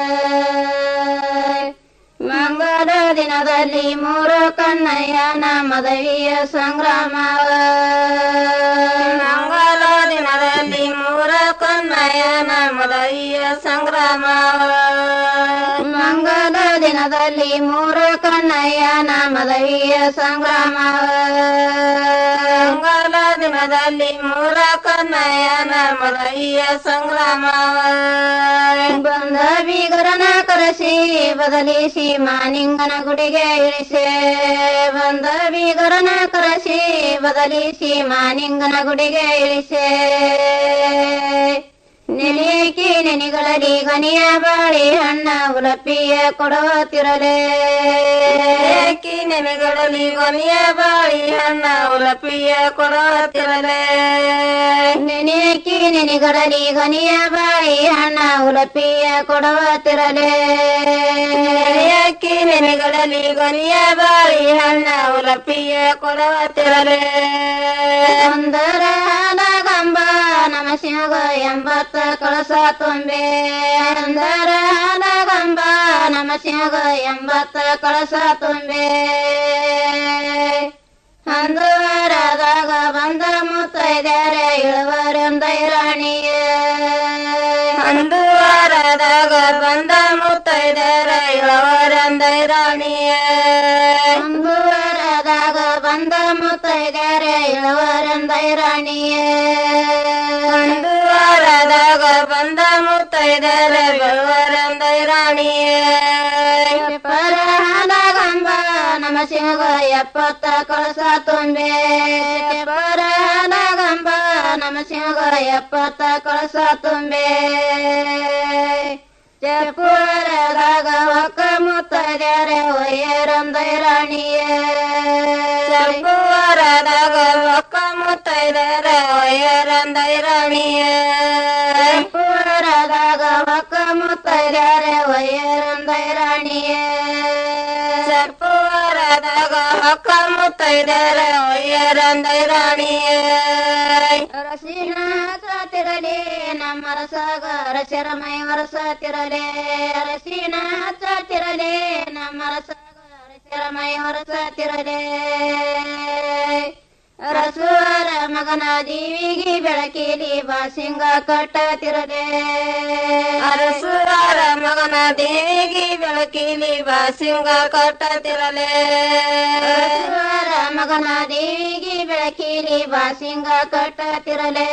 ಮಂಗಳ ದಿನದಲ್ಲಿ ಮೂರು ಕಣ್ಣಯ್ಯನ ಮದವಿಯ ಸಂಗ್ರಾಮ ಮಂಗಳ ದಿನದಲ್ಲಿ ಮೂರ ಕಣ್ಣಯ್ಯನ ಮದವಿಯ ಸಂಗ್ರಾಮ ಮಂಗಲ ದಿನದಲ್ಲಿ ಮೂರು ಕಣ್ಣಯ್ಯನ ಮದವಿಯ ಸಂಗ್ರಾಮ ಮಂಗಲ ದಿನದಲ್ಲಿ ಮೂರ ಕಣ್ಣಯ್ಯನ ಮದವಿಯ ಸಂಗ್ರಾಮ ಬಂದ ಬೀಗರನ ಕರೆಸಿ ಬದಲಿಸಿ ಮಾನಿಂಗನ ಗುಡಿಗೆ ಇಳಿಸೆ ಬಂದ ಬೀಗರನ ಕರೆಸಿ ಬದಲಿಸಿ ಮಾನಿಂಗನ ಗುಡಿಗೆ ಇಳಿಸೆ ನೆನೆಯಕಿ ನೆನೆಗಳಲ್ಲಿ ಗನಿಯ ಬಾಳಿ ಹಣ್ಣ ಉಲಪಿಯ ಕೊಡುತ್ತಿರಲೇ ಕಿ ನೆನೆಗಳಲ್ಲಿ ಗನಿಯ ಬಾಳಿ ಹಣ್ಣ ಉಲಪಿಯ ಕೊಡುತ್ತಿರಲೇ ನೆನೆಯಕಿ ನೆನೆಗಳಲ್ಲಿ ಗನಿಯ ಬಾಳಿ ಹಣ್ಣ ಉಲಪಿಯ ಕೊಡುತ್ತಿರಲೇ ನೆನೆಯಕಿ ನೆನೆಗಳಲ್ಲಿ ಗನಿಯ ಬಾಳಿ ಹಣ್ಣ ಉಲಪಿಯ ಕೊಡುತ್ತಿರಲೇ ಒಂದರ ಗಂಬ ನಮ ಶಿವಗ ಎಂಬತ್ತ ಕಳಸ ತುಂಬೆ ಅಂದರ ಗಂಬ ನಮ ಶಿವಗ ಎಂಬತ್ತ ಕಳಸ ತುಂಬೆ ಅಂದುವರದಾಗ ಬಂದ ಮುತ್ತೈದ್ಯಾರೆ ಇಳುವರೆಂದೈ ರಾಣಿಯ ಅಂದುವಾರದಾಗ ಬಂದ ಮುತ್ತೈದರ ಇಳುವರೆಂದೈ ರಾಣಿಯ ಅಂದುವಾರದಾಗ ಬಂದ ಮುತ್ತೈದರ ಇಳುವರೆಂದೈ ರಾಣಿಯ ಅಂದುವಾರದಾಗ ಬಂದ ಮುತ್ತೈದರ ಇಳುವರೆಂದೈ ರಾಣಿಯ ಪರಹನಗಂಬ ನಮ ಶಿವಗ ಎಪ್ಪತ್ತ ಕಳಸ ತುಂಬೆ ಪರಹನಗಂಬ ನಮ ಶಿವಗ ಎಪ್ಪತ್ತ ಕಳಸ ತುಂಬೆ ಚಪುರದಾಗ ಒಕ್ಕ ಮುತ್ತದ್ಯಾರೆ ಒಯ್ಯರಂದೈ ರಾಣಿಯ ಚಪುರದಾಗ ಒಕ್ಕ ಮುತ್ತೈದರೆ ಒಯ್ಯರಂದೈ ರಾಣಿಯ ಚಪುರದಾಗ ಒಕ್ಕ ಮುತ್ತೈದರೆ ಒಯ್ಯರಂದೈ ರಾಣಿಯ ಸರ್ಪುರದಾಗ ಒಕ್ಕ ಮುತ್ತೈದರೆ ಒಯ್ಯರಂದೈ ರಾಣಿಯ ರಸಿನ ಹಚ್ಚತಿರಲಿ ನಮ್ಮ ರಸಗ ರಸರಮೈ ವರಸತಿರಲೆ ರಸಿನ ಹಚ್ಚತಿರಲಿ ನಮ್ಮ ರಸಗ ರಸರಮೈ ವರಸತಿರಲೆ ರಸುವರ ಮಗನ ದೇವಿಗೆ ಬೆಳಕಿಲಿ ಬಾಸಿಂಗ ಕಟ್ಟತಿರಲೆ ಅರಸುವರ ಮಗನ ದೇವಿಗೆ ಬೆಳಕಿಲಿ ಬಾಸಿಂಗ ಕಟ್ಟತಿರಲೆ ಅರಸುವರ ಮಗನ ದೇವಿಗೆ ಬೆಳಕಿಲಿ ಬಾಸಿಂಗ ಕಟ್ಟತಿರಲೆ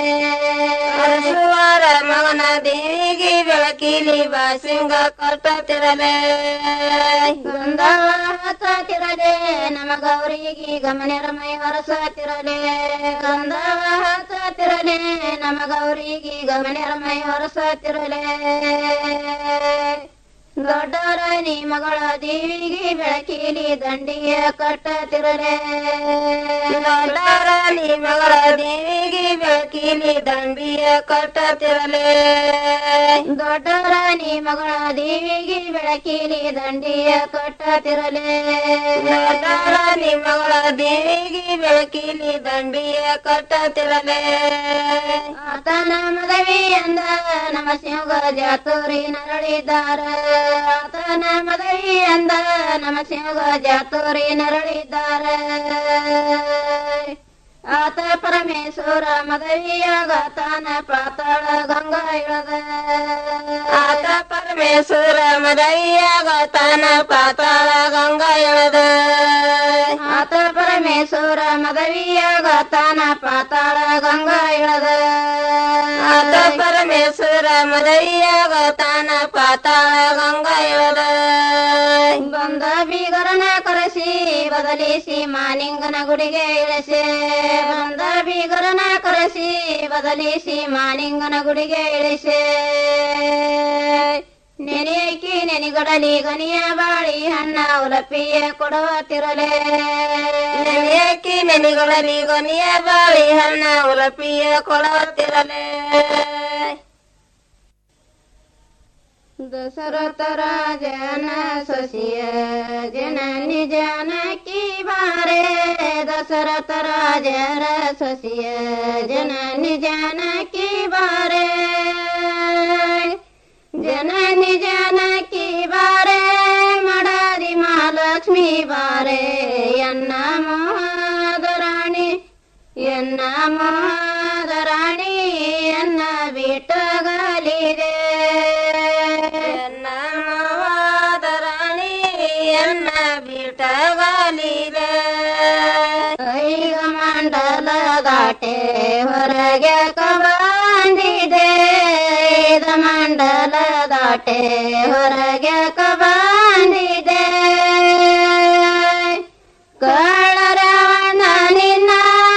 ಅರಸುವರ ಮಗನ ದೇವಿಗೆ ಬೆಳಕಿಲಿ ಬಾಸಿಂಗ ಕಟ್ಟತಿರಲೆ ಗಂಧವ ಹಚ್ಚತಿರಲೆ ನಮ ಗೌರಿಗೆ ಗಮನರಮೈ ಹೊರಸತಿರಲೆ ಗಂಧವ ಹಚ್ಚತಿರಲೆ ನಮ ಗೌರಿಗೆ ಗಮನರಮೈ ಹೊರಸತಿರಲೆ ದೊಡ್ಡರ ನೀ ಮಗಳ ದೇವಿಗೆ ಬೆಳಕಿಲಿ ದಂಡಿಯ ಕಟ್ಟತಿರಲೆ ದೊಡ್ಡರ ನೀ ಮಗಳ ದೇವಿಗೆ ಬೆಳಕಿಲಿ ದಂಡಿಯ ಕಟ್ಟತಿರಲೆ ದೊಡ್ಡರ ನೀ ಮಗಳ ದೇವಿಗೆ ಬೆಳಕಿಲಿ ದಂಡಿಯ ಕಟ್ಟತಿರಲೆ ದೊಡ್ಡರ ನೀ ಮಗಳ ದೇವಿಗೆ ಬೆಳಕಿಲಿ ದಂಡಿಯ ಕಟ್ಟತಿರಲೆ ಆತನ ಮದವಿ ಅಂದ ನಮ್ಮ ಸಿಂಹ ಜಾತೂರಿ ನರಳಿದಾರ ಆತನ ಮದವಿ ಅಂದ ನಮ್ಮ ಸಿಂಹ ಜಾತೂರಿ ನರಳಿದಾರ ಆತ ಪರಮೇಶ್ವರ ಮದವಿಯಾಗ ತಾನ ಪಾತಾಳ ಗಂಗಾ ಇಳದ ಆತ ಪರಮೇಶ್ವರ ಮದವಿಯಾಗ ತಾನ ಪಾತಾಳ ಗಂಗಾ ಇಳದ ಆತ ಪರಮೇಶ್ವರ ಮದವಿಯಾಗ ತಾನ ಪಾತಾಳ ಗಂಗಾ ಇಳದ ಆತ ಪರಮೇಶ್ವರ ಮದವಿಯಾಗ ತಾನ ಪಾತಾಳ ಗಂಗಾ ಇಳದ ಬಂದ ಬೀಗರನ ಕರೆಸಿ ಬದಲಿಸಿ ಮಾನಿಂಗನ ಗುಡಿಗೆ ಇಳಿಸಿ ಬಂದ ಬೀಗರನ ಕರೆಸಿ ಬದಲಿಸಿ ಮಾನಿಂಗನ ಗುಡಿಗೆ ಇಳಿಸಿ ನೆನೆಯಕಿ ನೆನಿಗಡಲಿ ಗನಿಯ ಬಾಳಿ ಹಣ್ಣ ಉಲಪಿಯ ಕೊಡುವ ತಿರಲೆ ನೆನೆಯಕಿ ನೆನಿಗಡಲಿ ಗನಿಯ ಬಾಳಿ ಹಣ್ಣ ಉಲಪಿಯ ಕೊಡುವ ತಿರಲೆ ದಶರಥ ರಾಜನ ಸೊಸಿಯ ಜನನಿ ಜಾನಕಿ ಬಾರೆ ದಶರಥ ರಾಜರ ಸೊಸಿಯ ಜನನಿ ಜಾನಕಿ ಬಾರೆ ಜನನಿ ಜಾನಕಿ ಬಾರೆ ಮಡಾರಿ ಮಹಾಲಕ್ಷ್ಮಿ ಬಾರೆ ಎನ್ನ ಮಹಾದರಾಣಿ ಎನ್ನ ಮಹಾದರಾಣಿ ಎನ್ನ ಬಿಟ್ಟಗಲಿದೆ ಎನ್ನ ಮಹಾದರಾಣಿ ಎನ್ನ ಬಿಟ್ಟಗಲಿದೆ ಐಗ ಮಂಡಲ ದಾಟೆ ಹೊರಗೆ ಕಬಂದಿದೆ ಐದ ಮಂಡಲ ದಾಟೆ ಹೊರಗೆ ಕಬಂದಿದೆ ಕಳ್ಳರವಣ ನಿನ್ನ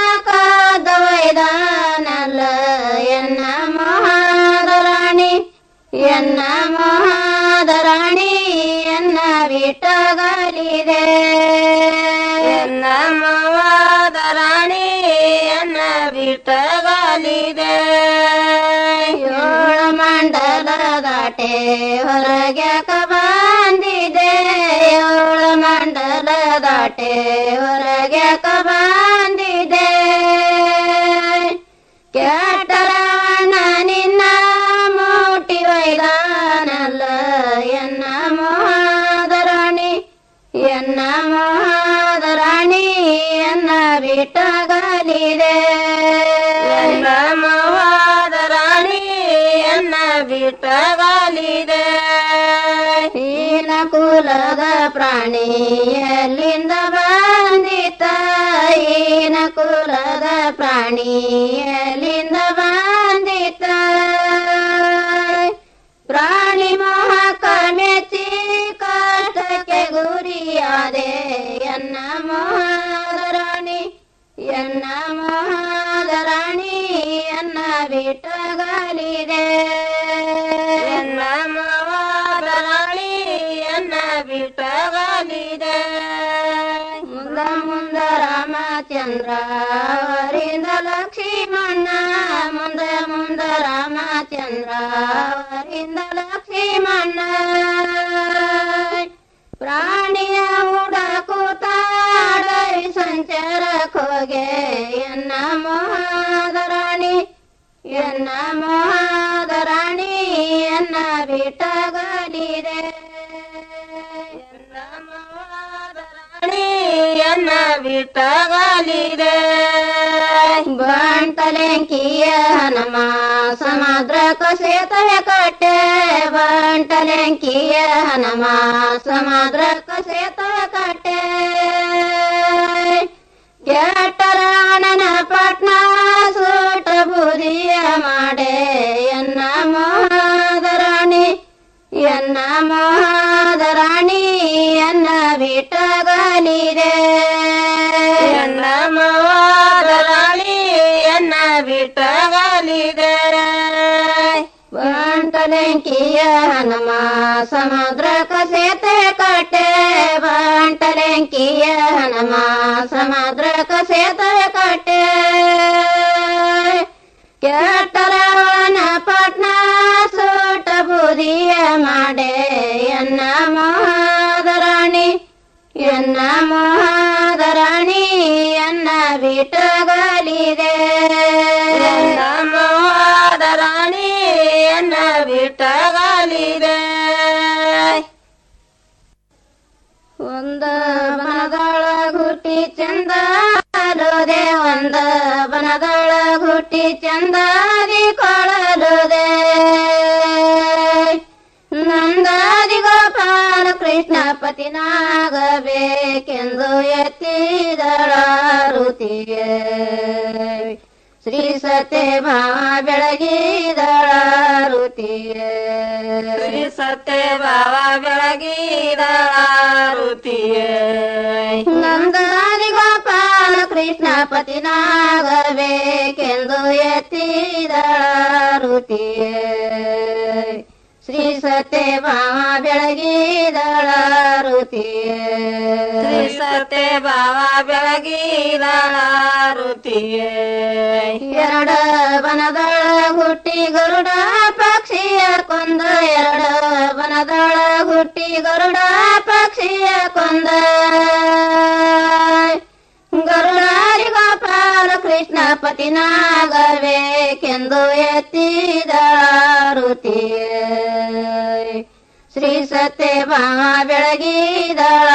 ಕಾದೊಯ್ದಾನಲ್ಲ ಎನ್ನ ಮಹಾದರಾಣಿ ಎನ್ನ ಮಹಾದರಾಣಿ ಎನ್ನ ಬಿಟ್ಟಗಲಿದೆ ಎನ್ನ ಮಹಾದರಾಣಿ ಎನ್ನ ಬಿಟ್ಟಗಲಿದೆ ಏಳು ಮಂಡಲ ದಾಟೆ ಹೊರಗೆ ಕಬಂದಿದೆ ಏಳು ಮಂಡಲ ದಾಟೆ ಹೊರಗೆ ಕಬಂದಿದೆ ಕೆಟ್ಟರವಣ ನಿನ್ನ ಮೂಟಿ ವೈದಾನಲ್ಲ ಎನ್ನ ಮಹಾದರಾಣಿ ಎನ್ನ ಮಹಾದರಾಣಿ ಎನ್ನ ಬಿಟ್ಟಗಲಿದೆ ಎನ್ನ ಮಹಾದರಾಣಿ ಎನ್ನ ಬಿಟ್ಟಗಲಿದೆ ಹೀನ ಕುಲದ ಪ್ರಾಣಿ ಎಲ್ಲಿಂದ ಬಂದಿತ ಹೀನ ಕುಲದ ಪ್ರಾಣಿ ಎಲ್ಲಿಂದ ಬಂದಿತ ಪ್ರಾಣಿ ಮೋಹಕ ಮೆಚ್ಚಿ ಕಷ್ಟಕ್ಕೆ ಗುರಿಯಾದೆ ಎನ್ನ ಮಹಾದರಾಣಿ ಎನ್ನ ಮಹಾದರಾಣಿ ಎನ್ನ ಬಿಟ್ಟಗಲಿದೆ ಎನ್ನ ಮಹಾದರಾಣಿ ಎನ್ನ ಬಿಟ್ಟಗಲಿದೆ ಮುಂದ ಮುಂದ ರಾಮಚಂದ್ರ ಅವರಿಂದ ಲಕ್ಷ್ಮಣ ಮುಂದ ಮುಂದ ರಾಮಚಂದ್ರ ಅವರಿಂದ ಲಕ್ಷ್ಮಣ ಪ್ರಾಣಿಯ ಹುಡಕುತ್ತಾಡವಿ ಸಂಚಾರಕ್ಕೋಗೆ ಎನ್ನ ಮಹಾದರಾಣಿ ಎನ್ನ ಮಹಾದರಾಣಿ ಎನ್ನ ಬಿಟ್ಟಗಲಿದೆ ಎನ್ನ ಮಹಾದರಾಣಿ ಎನ್ನ ಬಿಟ್ಟಗಲಿದೆ ಬಂಟಲೆಂಕಿಯ ಹನುಮ ಸಮುದ್ರ ಕಸೇತವೆ ಕಟ್ಟೆ ಬಂಟಲೆಂಕಿಯ ಹನುಮ ಸಮುದ್ರ ಕಸೇತವೆ ಕಟ್ಟೆ ಕೆಟ್ಟರಾಣನ ಪಟ್ನ ಸೂಟ ಬುದಿಯ ಮಾಡೆ ಎನ್ನ ಮಹಾದರಾಣಿ ಎನ್ನ ಮಹಾದರಾಣಿ ಎನ್ನ ಬಿಟ್ಟಗಲಿದೆ ಎನ್ನ ಮಹಾದರಾಣಿ ಎನ್ನ ಬಿಟ್ಟಗಲಿದೆ ಬಂಟಲೆಂಕಿ ಬಂಟಲೆಂಕಿಯ ಹನುಮ ಸಮುದ್ರಕ ಸೇತೆ ಕಟ್ಟೆ ಬಂಟಲೆಂಕಿಯ ಹನುಮ ಸಮುದ್ರಕ ಸೇತೆ ಕಟ್ಟೆ ಕೆಟ್ಟರವನ ಪಟ್ನ ಸೂಟ ಬುದಿಯ ಮಾಡೆ ಎನ್ನ ಮಹಾದರಾಣಿ ಎನ್ನ ಮಹಾದರಾಣಿ ಎನ್ನ ಬಿಟ್ಟಗಲಿದೆ ಎನ್ನ ಮಹಾದರಾಣಿ ಎನ್ನ ಬಿಟ್ಟಗಲಿದೆ ಒಂದ ಬನದೊಳ ಹುಟ್ಟಿ ಚಂದ ಅಲೋದೆ ಒಂದ ಬನದೊಳ ಹುಟ್ಟಿ ಚಂದಾದಿ ಕೊಳಲುದೆ ನಂದಾದಿ ಗೋಪಾಲ ಕೃಷ್ಣ ಪತಿನಾಗಬೇಕೆಂದು ಎತ್ತಿದಳ ಋತಿಯೇ ಶ್ರೀ ಸತ್ಯ ಭಾವ ಬೆಳಗಿದಳ ಋತಿಯೇ ಶ್ರೀ ಸತ್ಯ ಭಾವ ಬೆಳಗಿದಳ ಋತಿಯೇ ನಂದಾದಿ ಗೋಪಾಲ ಕೃಷ್ಣ ಪತಿನಾಗಬೇಕೆಂದು ಎತ್ತಿದಳ ಋತಿಯೇ ಶ್ರೀ ಸತ್ಯ ಭಾವ ಬೆಳಗಿದಳ ಋತಿಯೇ ಶ್ರೀ ಸತ್ಯ ಭಾವ ಬೆಳಗಿದಳ ಋತಿಯೇ ಎರಡ ಬನದಳ ಹುಟ್ಟಿ ಗರುಡ ಪಕ್ಷಿಯ ಕೊಂದ ಎರಡ ಬನದಳ ಹುಟ್ಟಿ ಗರುಡ ಪಕ್ಷಿಯ ಕೊಂದ ಗರುಡಾರಿ ಗೋಪಾಲ ಕೃಷ್ಣ ಪತಿನಾಗಬೇಕೆಂದು ಎತ್ತಿದಳ ಋತಿಯೇ ಶ್ರೀ ಸತ್ಯ ಭಾವ ಬೆಳಗಿದಳ